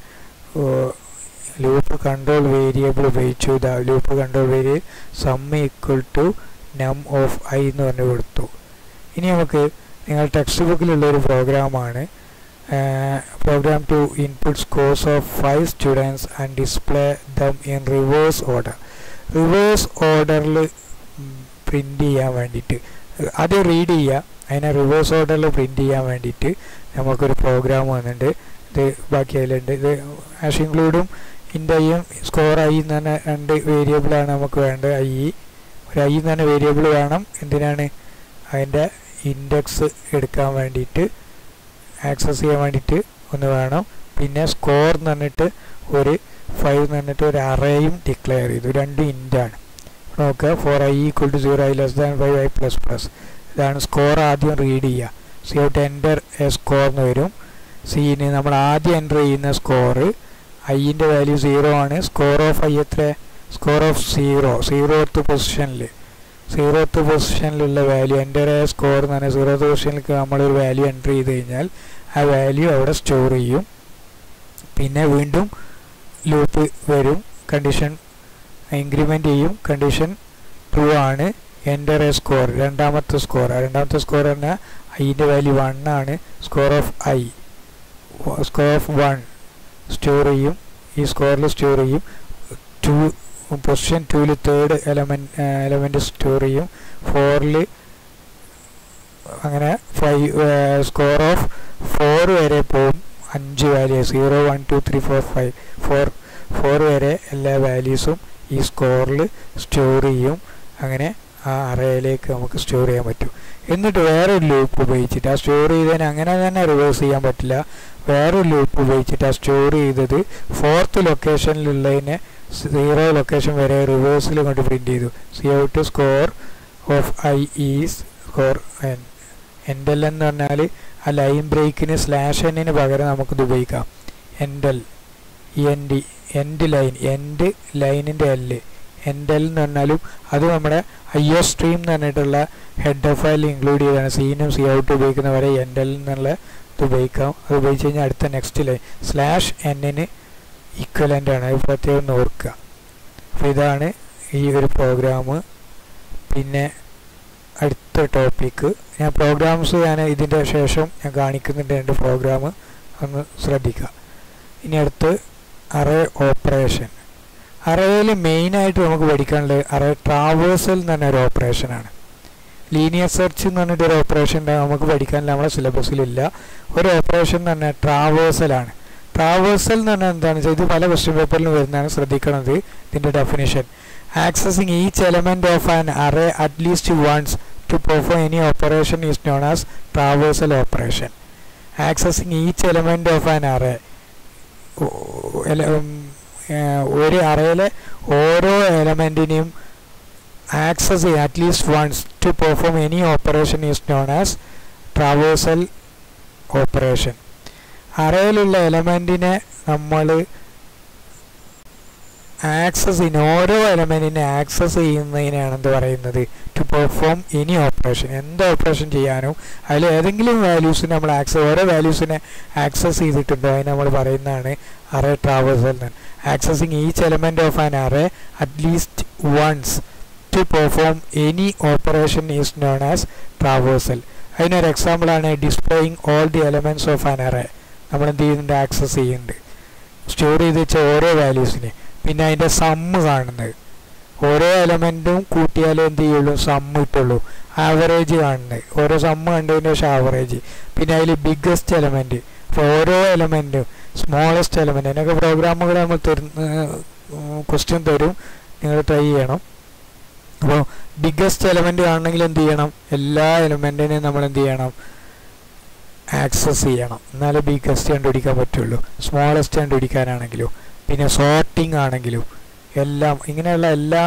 ലൂപ്പ് കൺട്രോൾ വേരിയബിൾ ഉപയോഗിച്ചു ഇതാ loop control variable sum equal to num of I എന്ന് പറഞ്ഞു കൊടുത്തു ഇനി നമുക്ക് നിങ്ങൾ ടെക്സ്റ്റ് ബുക്കിലുള്ള ഒരു പ്രോഗ്രാമാണ് program to input scores of five students and display them in reverse order reverse ഓർഡറിൽ പ്രിൻ്റ് ചെയ്യാൻ വേണ്ടിയിട്ട് അത് റീഡ് ചെയ്യുക അതിനെ റിവേഴ്സ് ഓർഡറിൽ പ്രിൻ്റ് ചെയ്യാൻ വേണ്ടിയിട്ട് നമുക്കൊരു പ്രോഗ്രാം വന്നിട്ടുണ്ട് ഇത് ബാക്കി അതിലുണ്ട് ഇത് ആഷ് ഇൻക്ലൂഡും ഇൻ്റെ ഐയും സ്കോർ ഐ എന്ന് തന്നെ രണ്ട് വേരിയബിളാണ് നമുക്ക് വേണ്ടത് ഐ ഒരു ഐ എന്ന് തന്നെ വേരിയബിൾ വേണം എന്തിനാണ് അതിൻ്റെ ഇൻഡെക്സ് എടുക്കാൻ വേണ്ടിയിട്ട് ആക്സസ് ചെയ്യാൻ വേണ്ടിയിട്ട് ഒന്ന് വേണം പിന്നെ സ്കോർ എന്ന് പറഞ്ഞിട്ട് ഒരു ഫൈവ് എന്ന് പറഞ്ഞിട്ട് ഒരു അറേയും ഡിക്ലെയർ ചെയ്തു രണ്ടും ഇൻ്റാണ് നോക്കുക for I equal to zero I less than five I plus plus ഇതാണ് സ്കോർ ആദ്യം റീഡ് ചെയ്യുക cout enter a score എന്ന് വരും സീന് നമ്മൾ ആദ്യം എൻ്റർ ചെയ്യുന്ന സ്കോർ ഐൻ്റെ വാല്യൂ സീറോ ആണ് സ്കോർ ഓഫ് ഐ എത്ര സ്കോർ ഓഫ് സീറോ സീറോത്ത് പൊസിഷനിൽ സീറോത്ത് പൊസിഷനിലുള്ള വാല്യൂ എൻ്റർ എ സ്കോർ എന്ന് പറഞ്ഞാൽ സീറോത്ത് പൊസിഷനിലേക്ക് നമ്മളൊരു വാല്യൂ എൻ്റർ ചെയ്ത് കഴിഞ്ഞാൽ ആ വാല്യൂ അവിടെ സ്റ്റോർ ചെയ്യും പിന്നെ വീണ്ടും ലൂപ്പ് വരും കണ്ടീഷൻ ഇൻക്രിമെൻ്റ് ചെയ്യും കണ്ടീഷൻ ട്രൂ ആണ് എൻ്റർ എ സ്കോർ രണ്ടാമത്തെ സ്കോർ രണ്ടാമത്തെ സ്കോർ പറഞ്ഞാൽ ഐൻ്റെ വാല്യൂ വൺ ആണ് score of i score of one store ചെയ്യും ഈ സ്കോറിൽ സ്റ്റോർ ചെയ്യും ടു പൊസിഷൻ ടൂവിൽ തേർഡ് എലമെൻറ്റ് എലമെൻറ്റ് സ്റ്റോർ ചെയ്യും ഫോറിൽ അങ്ങനെ ഫൈവ് സ്കോർ ഓഫ് ഫോർ വരെ പോവും അഞ്ച് value zero one two three four five four four വരെ എല്ലാ വാല്യൂസും ഈ സ്കോറിൽ സ്റ്റോർ ചെയ്യും അങ്ങനെ ആ അറയിലേക്ക് നമുക്ക് സ്റ്റോർ ചെയ്യാൻ പറ്റും എന്നിട്ട് വേറൊരു ലൂപ്പ് ഉപയോഗിച്ചിട്ട് ആ സ്റ്റോർ ചെയ്തതിന് അങ്ങനെ തന്നെ റിവേഴ്സ് ചെയ്യാൻ പറ്റില്ല വേറൊരു ലൂപ്പ് ഉപയോഗിച്ചിട്ട് ആ സ്റ്റോർ ചെയ്തത് ഫോർത്ത് ലൊക്കേഷനിലുള്ളതിനെ സീറോ ലൊക്കേഷൻ വരെ റിവേഴ്സിൽ കൊണ്ട് പ്രിൻറ്റ് ചെയ്തു cout score of i is score n endl എന്ന് പറഞ്ഞാൽ ആ ലൈൻ ബ്രേക്കിന് സ്ലാഷ് എന്നിന് പകരം നമുക്കിത് ഉപയോഗിക്കാം endl n d end line end ലൈനിൻ്റെ എല്ല് എൻഡൽ എന്ന് പറഞ്ഞാലും അത് നമ്മുടെ ഐ ഒ സ്ട്രീം എന്ന് പറഞ്ഞിട്ടുള്ള ഹെഡ് ഫയൽ ഇൻക്ലൂഡ് ചെയ്താണ് സീനും സി ഔട്ട് ഉപയോഗിക്കുന്നവരെ എൻഡൽ എന്നുള്ള ഇത് ഉപയോഗിക്കാം അത് ഉപയോഗിച്ച് കഴിഞ്ഞാൽ അടുത്ത നെക്സ്റ്റ് ലൈൻ സ്ലാഷ് എന്നിന് ഈക്വലൻ്റ് ആണ് അത് പ്രത്യേകം ഒന്ന് ഓർക്കുക അപ്പോൾ ഇതാണ് ഈ ഒരു പ്രോഗ്രാം പിന്നെ അടുത്ത ടോപ്പിക്ക് ഞാൻ പ്രോഗ്രാംസ് ഞാൻ ഇതിൻ്റെ ശേഷം ഞാൻ കാണിക്കുന്നുണ്ട് എൻ്റെ പ്രോഗ്രാം ഒന്ന് ശ്രദ്ധിക്കുക ഇനി അടുത്ത് അറേ ഓപ്പറേഷൻ അറേയിൽ മെയിനായിട്ട് നമുക്ക് പഠിക്കാനുള്ളത് അറേ ട്രാവേഴ്സൽ എന്ന് പറഞ്ഞ ഒരു ഓപ്പറേഷനാണ് ലീനിയർ സെർച്ച് എന്ന് പറഞ്ഞിട്ട് ഒരു ഓപ്പറേഷൻ ഉണ്ട് നമുക്ക് പഠിക്കാനില്ല നമ്മുടെ സിലബസിലില്ല ഒരു ഓപ്പറേഷൻ എന്ന് പറഞ്ഞാൽ ട്രാവേഴ്സലാണ് ട്രാവേഴ്സൽ എന്ന് പറഞ്ഞാൽ എന്താണെന്ന് വെച്ചാൽ ഇത് പല ക്വസ്റ്റ്യൻ പേപ്പറിലും വരുന്നതാണ് ശ്രദ്ധിക്കണത് ഇതിൻ്റെ definition accessing each element of an array at least once to perform any operation is known as traversal operation. Accessing each element of an array ഒരു അറയിലെ ഓരോ എലമെൻറ്റിനെയും ആക്സസ് ചെയ്യുക at least once to perform any operation is known as traversal operation അറയിലുള്ള എലമെൻറ്റിനെ നമ്മൾ access ചെയ്യുന്ന ഓരോ എലമെൻറ്റിനെ ആക്സസ് ചെയ്യുന്നതിനാണ് എന്ത് പറയുന്നത് ടു പെർഫോം എനി ഓപ്പറേഷൻ എന്ത് ഓപ്പറേഷൻ ചെയ്യാനും അതിൽ ഏതെങ്കിലും വാല്യൂസിനെ നമ്മൾ ആക്സസ് ഓരോ വാല്യൂസിനെ ആക്സസ് ചെയ്തിട്ടുണ്ടോ അതിന് നമ്മൾ പറയുന്നതാണ് അറേ ട്രാവേഴ്സൽ എന്ന് accessing each element of an array at least once to perform any operation is known as traversal അതിനൊരു എക്സാമ്പിളാണ് displaying all the elements of an array നമ്മൾ എന്ത് ചെയ്യുന്നുണ്ട് ആക്സസ് ചെയ്യുന്നുണ്ട് സ്റ്റോർ ചെയ്ത് വെച്ച ഓരോ വാല്യൂസിനെ പിന്നെ അതിൻ്റെ സമ്മ് കാണുന്നത് ഓരോ എലമെൻറ്റും കൂട്ടിയാലേ എന്ത് ചെയ്യുള്ളൂ സമ്മ് കിട്ടുള്ളൂ ആവറേജ് കാണുന്നത് ഓരോ സമ്മ് കണ്ടതിന് ശേഷം ആവറേജ് പിന്നെ അതിൽ ബിഗ്ഗസ്റ്റ് എലമെൻറ്റ് അപ്പോൾ ഓരോ എലമെൻറ്റും സ്മോളസ്റ്റ് എലമെൻറ്റ് അതിനൊക്കെ പ്രോഗ്രാമുകൾ നമ്മൾ തരുന്ന ക്വസ്റ്റ്യൻ തരും നിങ്ങൾ ട്രൈ ചെയ്യണം അപ്പോൾ ബിഗ്ഗസ്റ്റ് എലമെൻറ്റ് കാണണമെങ്കിൽ എന്ത് ചെയ്യണം എല്ലാ എലമെൻറ്റിനെയും നമ്മൾ എന്ത് ചെയ്യണം ആക്സസ് ചെയ്യണം എന്നാലേ ബിഗ്ഗസ്റ്റ് കണ്ടുപിടിക്കാൻ പറ്റുള്ളൂ സ്മോളസ്റ്റ് കണ്ടുപിടിക്കാനാണെങ്കിലും പിന്നെ സോർട്ടിംഗ് ആണെങ്കിലും എല്ലാം ഇങ്ങനെയുള്ള എല്ലാ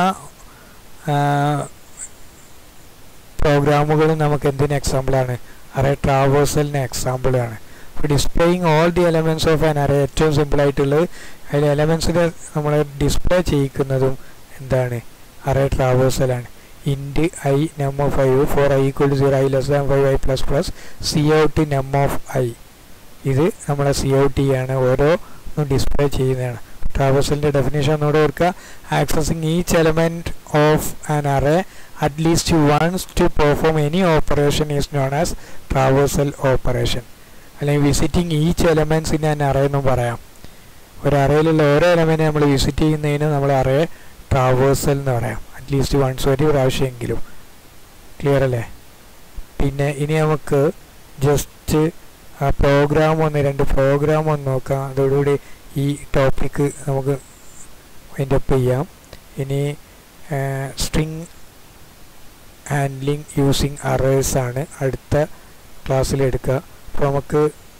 പ്രോഗ്രാമുകളും നമുക്ക് എന്തിന് എക്സാമ്പിളാണ് അറേ ട്രാവേഴ്സലിന് എക്സാമ്പിളാണ് അപ്പോൾ displaying all the elements of an array ഏറ്റവും സിമ്പിളായിട്ടുള്ളത് അതിൽ എലമെൻസിനെ നമ്മൾ ഡിസ്പ്ലേ ചെയ്യിക്കുന്നതും എന്താണ് അറേ ട്രാവേഴ്സലാണ് int i num of i for I equal to zero I less than five I plus plus cout num of i ഇത് നമ്മളെ സി ഔട്ട് ചെയ്യാണ് ഓരോ ഡിസ്പ്ലേ ചെയ്യുന്നതാണ് ട്രാവേഴ്സലിൻ്റെ ഡെഫിനേഷൻ ഒന്നുകൂടെ ഓർക്കുക accessing each element of an array at least once to perform any operation is known as traversal operation അല്ലെങ്കിൽ visiting each elements in an array എന്നും പറയാം ഒരു അറയിലുള്ള ഓരോ എലമെൻറ്റ് നമ്മൾ വിസിറ്റ് ചെയ്യുന്നതിന് നമ്മൾ അറേ ട്രാവേഴ്സൽ എന്ന് പറയാം അറ്റ്ലീസ്റ്റ് വൺസ് ഒരു പ്രാവശ്യമെങ്കിലും ക്ലിയർ അല്ലേ പിന്നെ ഇനി നമുക്ക് ജസ്റ്റ് ആ പ്രോഗ്രാം ഒന്ന് രണ്ട് പ്രോഗ്രാം ഒന്ന് നോക്കാം അതോടുകൂടി ഈ ടോപ്പിക്ക് നമുക്ക് വൈൻഡ് അപ്പ് ചെയ്യാം ഇനി സ്ട്രിങ് ഹാൻഡ്ലിങ് യൂസിങ് അറേഴ്സ് ആണ് അടുത്ത ക്ലാസ്സിൽ എടുക്കുക അപ്പോൾ നമുക്ക്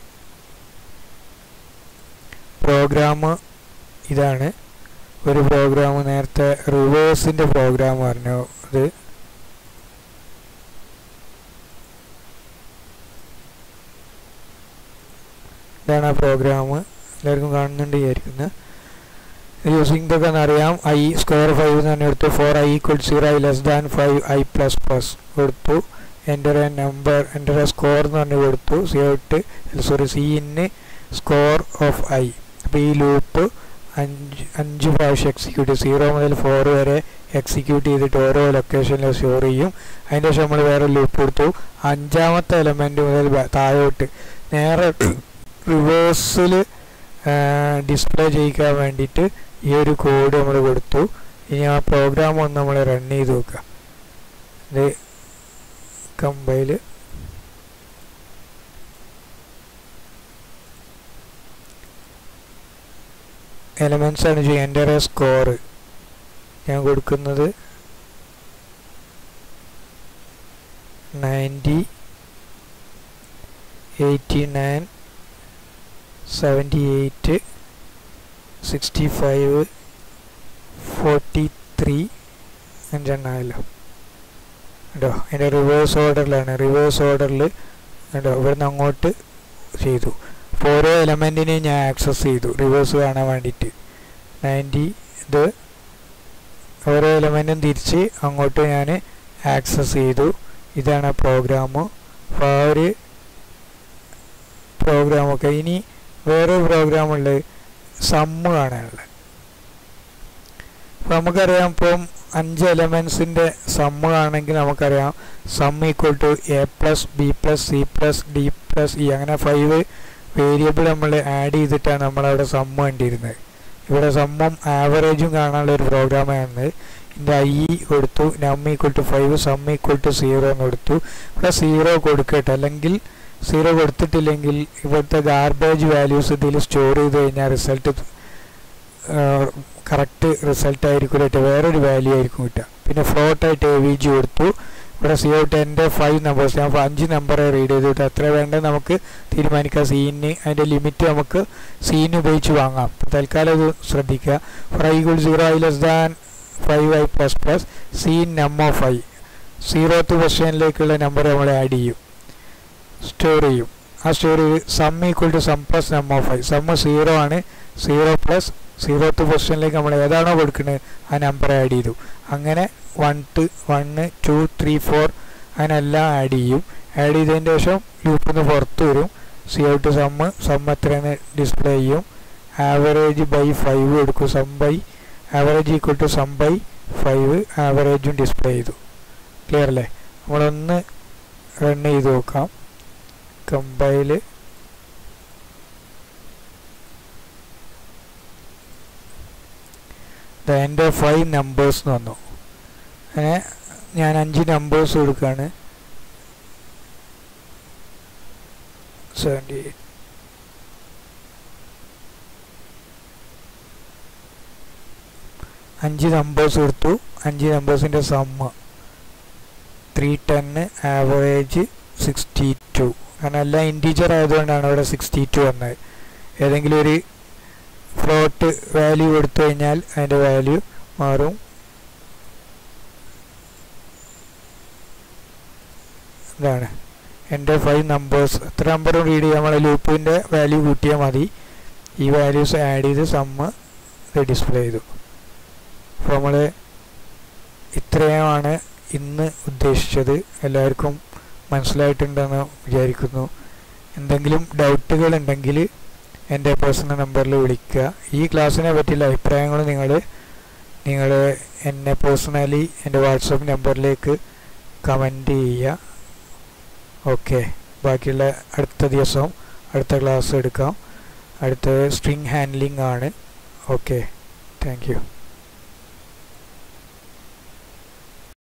പ്രോഗ്രാം ഇതാണ് ഒരു പ്രോഗ്രാം നേരത്തെ റിവേഴ്സിൻ്റെ പ്രോഗ്രാം പറഞ്ഞു അത് ഇതാണ് ആ പ്രോഗ്രാം എല്ലാവർക്കും കാണുന്നുണ്ട് വിചാരിക്കുന്നത് യൂസിങ് ഇതൊക്കെ അറിയാം ഐ സ്ക്വയർ ഫൈവ് തന്നെ എടുത്തു for I equal zero I less than five I plus plus കൊടുത്തു enter a number enter a score എന്ന് പറഞ്ഞ് കൊടുത്തു cout sorry cin score of i അപ്പോൾ ഈ ലൂപ്പ് അഞ്ച് അഞ്ച് പ്രാവശ്യം എക്സിക്യൂട്ട് സീറോ മുതൽ ഫോർ വരെ എക്സിക്യൂട്ട് ചെയ്തിട്ട് ഓരോ ലൊക്കേഷനിലും സ്റ്റോർ ചെയ്യും അതിൻ്റെ ശേഷം നമ്മൾ വേറെ ലൂപ്പ് കൊടുത്തു അഞ്ചാമത്തെ എലമെൻറ്റ് മുതൽ താഴോട്ട് നേരെ റിവേഴ്സിൽ ഡിസ്പ്ലേ ചെയ്യിക്കാൻ വേണ്ടിയിട്ട് ഈ ഒരു കോഡ് നമ്മൾ കൊടുത്തു ഇനി ആ പ്രോഗ്രാം ഒന്ന് നമ്മൾ റൺ ചെയ്ത് നോക്കുക ഇത് കമ്പൈൽ എലമെൻസ് ആണ് ചെയ്യുക എൻ്റെ ഒരു സ്കോർ ഞാൻ കൊടുക്കുന്നത് ninety eighty nine seventy eight sixty five forty three അഞ്ചെണ്ണമല്ലോ കേട്ടോ അതിൻ്റെ റിവേഴ്സ് ഓർഡറിലാണ് റിവേഴ്സ് ഓർഡറിൽ കേട്ടോ ഇവിടുന്ന് അങ്ങോട്ട് ചെയ്തു അപ്പോൾ ഓരോ എലമെൻറ്റിനെയും ഞാൻ ആക്സസ് ചെയ്തു റിവേഴ്സ് കാണാൻ വേണ്ടിയിട്ട് നയൻറ്റി ഇത് ഓരോ എലമെൻറ്റും തിരിച്ച് അങ്ങോട്ട് ഞാൻ ആക്സസ് ചെയ്തു ഇതാണ് പ്രോഗ്രാം അപ്പോൾ ആ ഒരു പ്രോഗ്രാമൊക്കെ ഇനി വേറെ പ്രോഗ്രാമുള്ളത് സമ്മ് കാണാനുള്ളത് അപ്പോൾ നമുക്കറിയാം ഇപ്പം അഞ്ച് എലമെൻസിൻ്റെ സമ്മ് ആണെങ്കിൽ നമുക്കറിയാം sum equal to A plus b plus c plus d plus e അങ്ങനെ ഫൈവ് വേരിയബിൾ നമ്മൾ ആഡ് ചെയ്തിട്ടാണ് നമ്മളവിടെ സമ്മ് കണ്ടിരുന്നത് ഇവിടെ സമ്മും ആവറേജും കാണാനുള്ള ഒരു പ്രോഗ്രാമാണ് ഇതിൻ്റെ ഐ കൊടുത്തു num equal to five sum equal to zero എന്ന് കൊടുത്തു ഇവിടെ സീറോ കൊടുക്കട്ടെ അല്ലെങ്കിൽ സീറോ കൊടുത്തിട്ടില്ലെങ്കിൽ ഇവിടുത്തെ ഗാർബേജ് വാല്യൂസ് ഇതിൽ സ്റ്റോർ ചെയ്ത് കഴിഞ്ഞാൽ റിസൾട്ട് കറക്റ്റ് റിസൾട്ട് ആയിരിക്കും കിട്ടുക വേറൊരു വാല്യൂ ആയിരിക്കും കിട്ടുക പിന്നെ ഫ്ലോട്ടായിട്ട് എ വി ജി കൊടുത്തു ഇവിടെ സി ഔട്ട് എൻ്റെ ഫൈവ് നമ്പേഴ്സ് ഞാൻ അഞ്ച് നമ്പർ റീഡ് ചെയ്തിട്ട് എത്ര വേണ്ടത് നമുക്ക് തീരുമാനിക്കാം സീനിന് അതിൻ്റെ ലിമിറ്റ് നമുക്ക് സീന് ഉപയോഗിച്ച് വാങ്ങാം തൽക്കാലം ഇത് ശ്രദ്ധിക്കുക for i equal zero I less than five I plus plus cin number five zeroth പൊസിഷനിലേക്കുള്ള നമ്പർ നമ്മൾ ആഡ് ചെയ്യും സ്റ്റോർ ചെയ്യും ആ സ്റ്റോർ ചെയ്ത് sum equal to sum plus number five sum zero ആണ് സീറോ പ്ലസ് സീറോത്ത് പൊസിഷനിലേക്ക് നമ്മൾ ഏതാണോ കൊടുക്കുന്നത് ആ നമ്പർ ആഡ് ചെയ്തു അങ്ങനെ one two one two three four അങ്ങനെ എല്ലാം ആഡ് ചെയ്യും ആഡ് ചെയ്തതിന് ശേഷം ലൂപ്പിൽ നിന്ന് പുറത്ത് വരും സി ഔട്ട് സമ്മ് സമ്മ് എത്രയെന്ന് ഡിസ്പ്ലേ ചെയ്യും ആവറേജ് ബൈ ഫൈവ് എടുക്കും sum by average equal to sum by five ആവറേജും ഡിസ്പ്ലേ ചെയ്തു ക്ലിയർ അല്ലേ നമ്മളൊന്ന് റൺ ചെയ്ത് നോക്കാം കമ്പൈല് എൻ്റെ ഫൈവ് നമ്പേഴ്സ് എന്ന് വന്നു അങ്ങനെ ഞാൻ അഞ്ച് നമ്പേഴ്സ് കൊടുക്കുകയാണ് സെവൻറ്റി എയ്റ്റ് അഞ്ച് നമ്പേഴ്സ് കൊടുത്തു അഞ്ച് നമ്പേഴ്സിൻ്റെ സമ്മ് ത്രീ ടെന്ന് ആവറേജ് സിക്സ്റ്റി ടു കാരണം എല്ലാം ഇൻറ്റീജർ ആയതുകൊണ്ടാണ് അവിടെ സിക്സ്റ്റി ടു വന്നത് ഏതെങ്കിലും ഒരു ഫ്ലോട്ട് വാല്യൂ കൊടുത്തു കഴിഞ്ഞാൽ അതിൻ്റെ വാല്യൂ മാറും ഇതാണ് എൻ്റെ ഫൈവ് നമ്പേഴ്സ് എത്ര നമ്പറും റീഡ് ചെയ്യാൻ നമ്മളെ ലൂപ്പിൻ്റെ വാല്യൂ കൂട്ടിയാൽ മതി ഈ വാല്യൂസ് ആഡ് ചെയ്ത് സമ്മ് ഡിസ്പ്ലേ ചെയ്തു അപ്പോൾ നമ്മൾ ഇത്രയുമാണ് ഇന്ന് ഉദ്ദേശിച്ചത് എല്ലാവർക്കും മനസ്സിലായിട്ടുണ്ടെന്ന് വിചാരിക്കുന്നു എന്തെങ്കിലും ഡൗട്ടുകൾ ഉണ്ടെങ്കിൽ എൻ്റെ പേഴ്സണൽ നമ്പറിൽ വിളിക്കുക ഈ ക്ലാസ്സിനെ പറ്റിയുള്ള അഭിപ്രായങ്ങൾ നിങ്ങൾ നിങ്ങൾ എന്നെ പേഴ്സണലി എൻ്റെ വാട്സപ്പ് നമ്പറിലേക്ക് കമൻറ്റ് ചെയ്യുക ഓക്കെ ബാക്കിയുള്ള അടുത്ത ദിവസം അടുത്ത ക്ലാസ് എടുക്കാം അടുത്ത സ്ട്രിങ് ഹാൻഡ്ലിംഗ് ആണ് ഓക്കെ താങ്ക് യു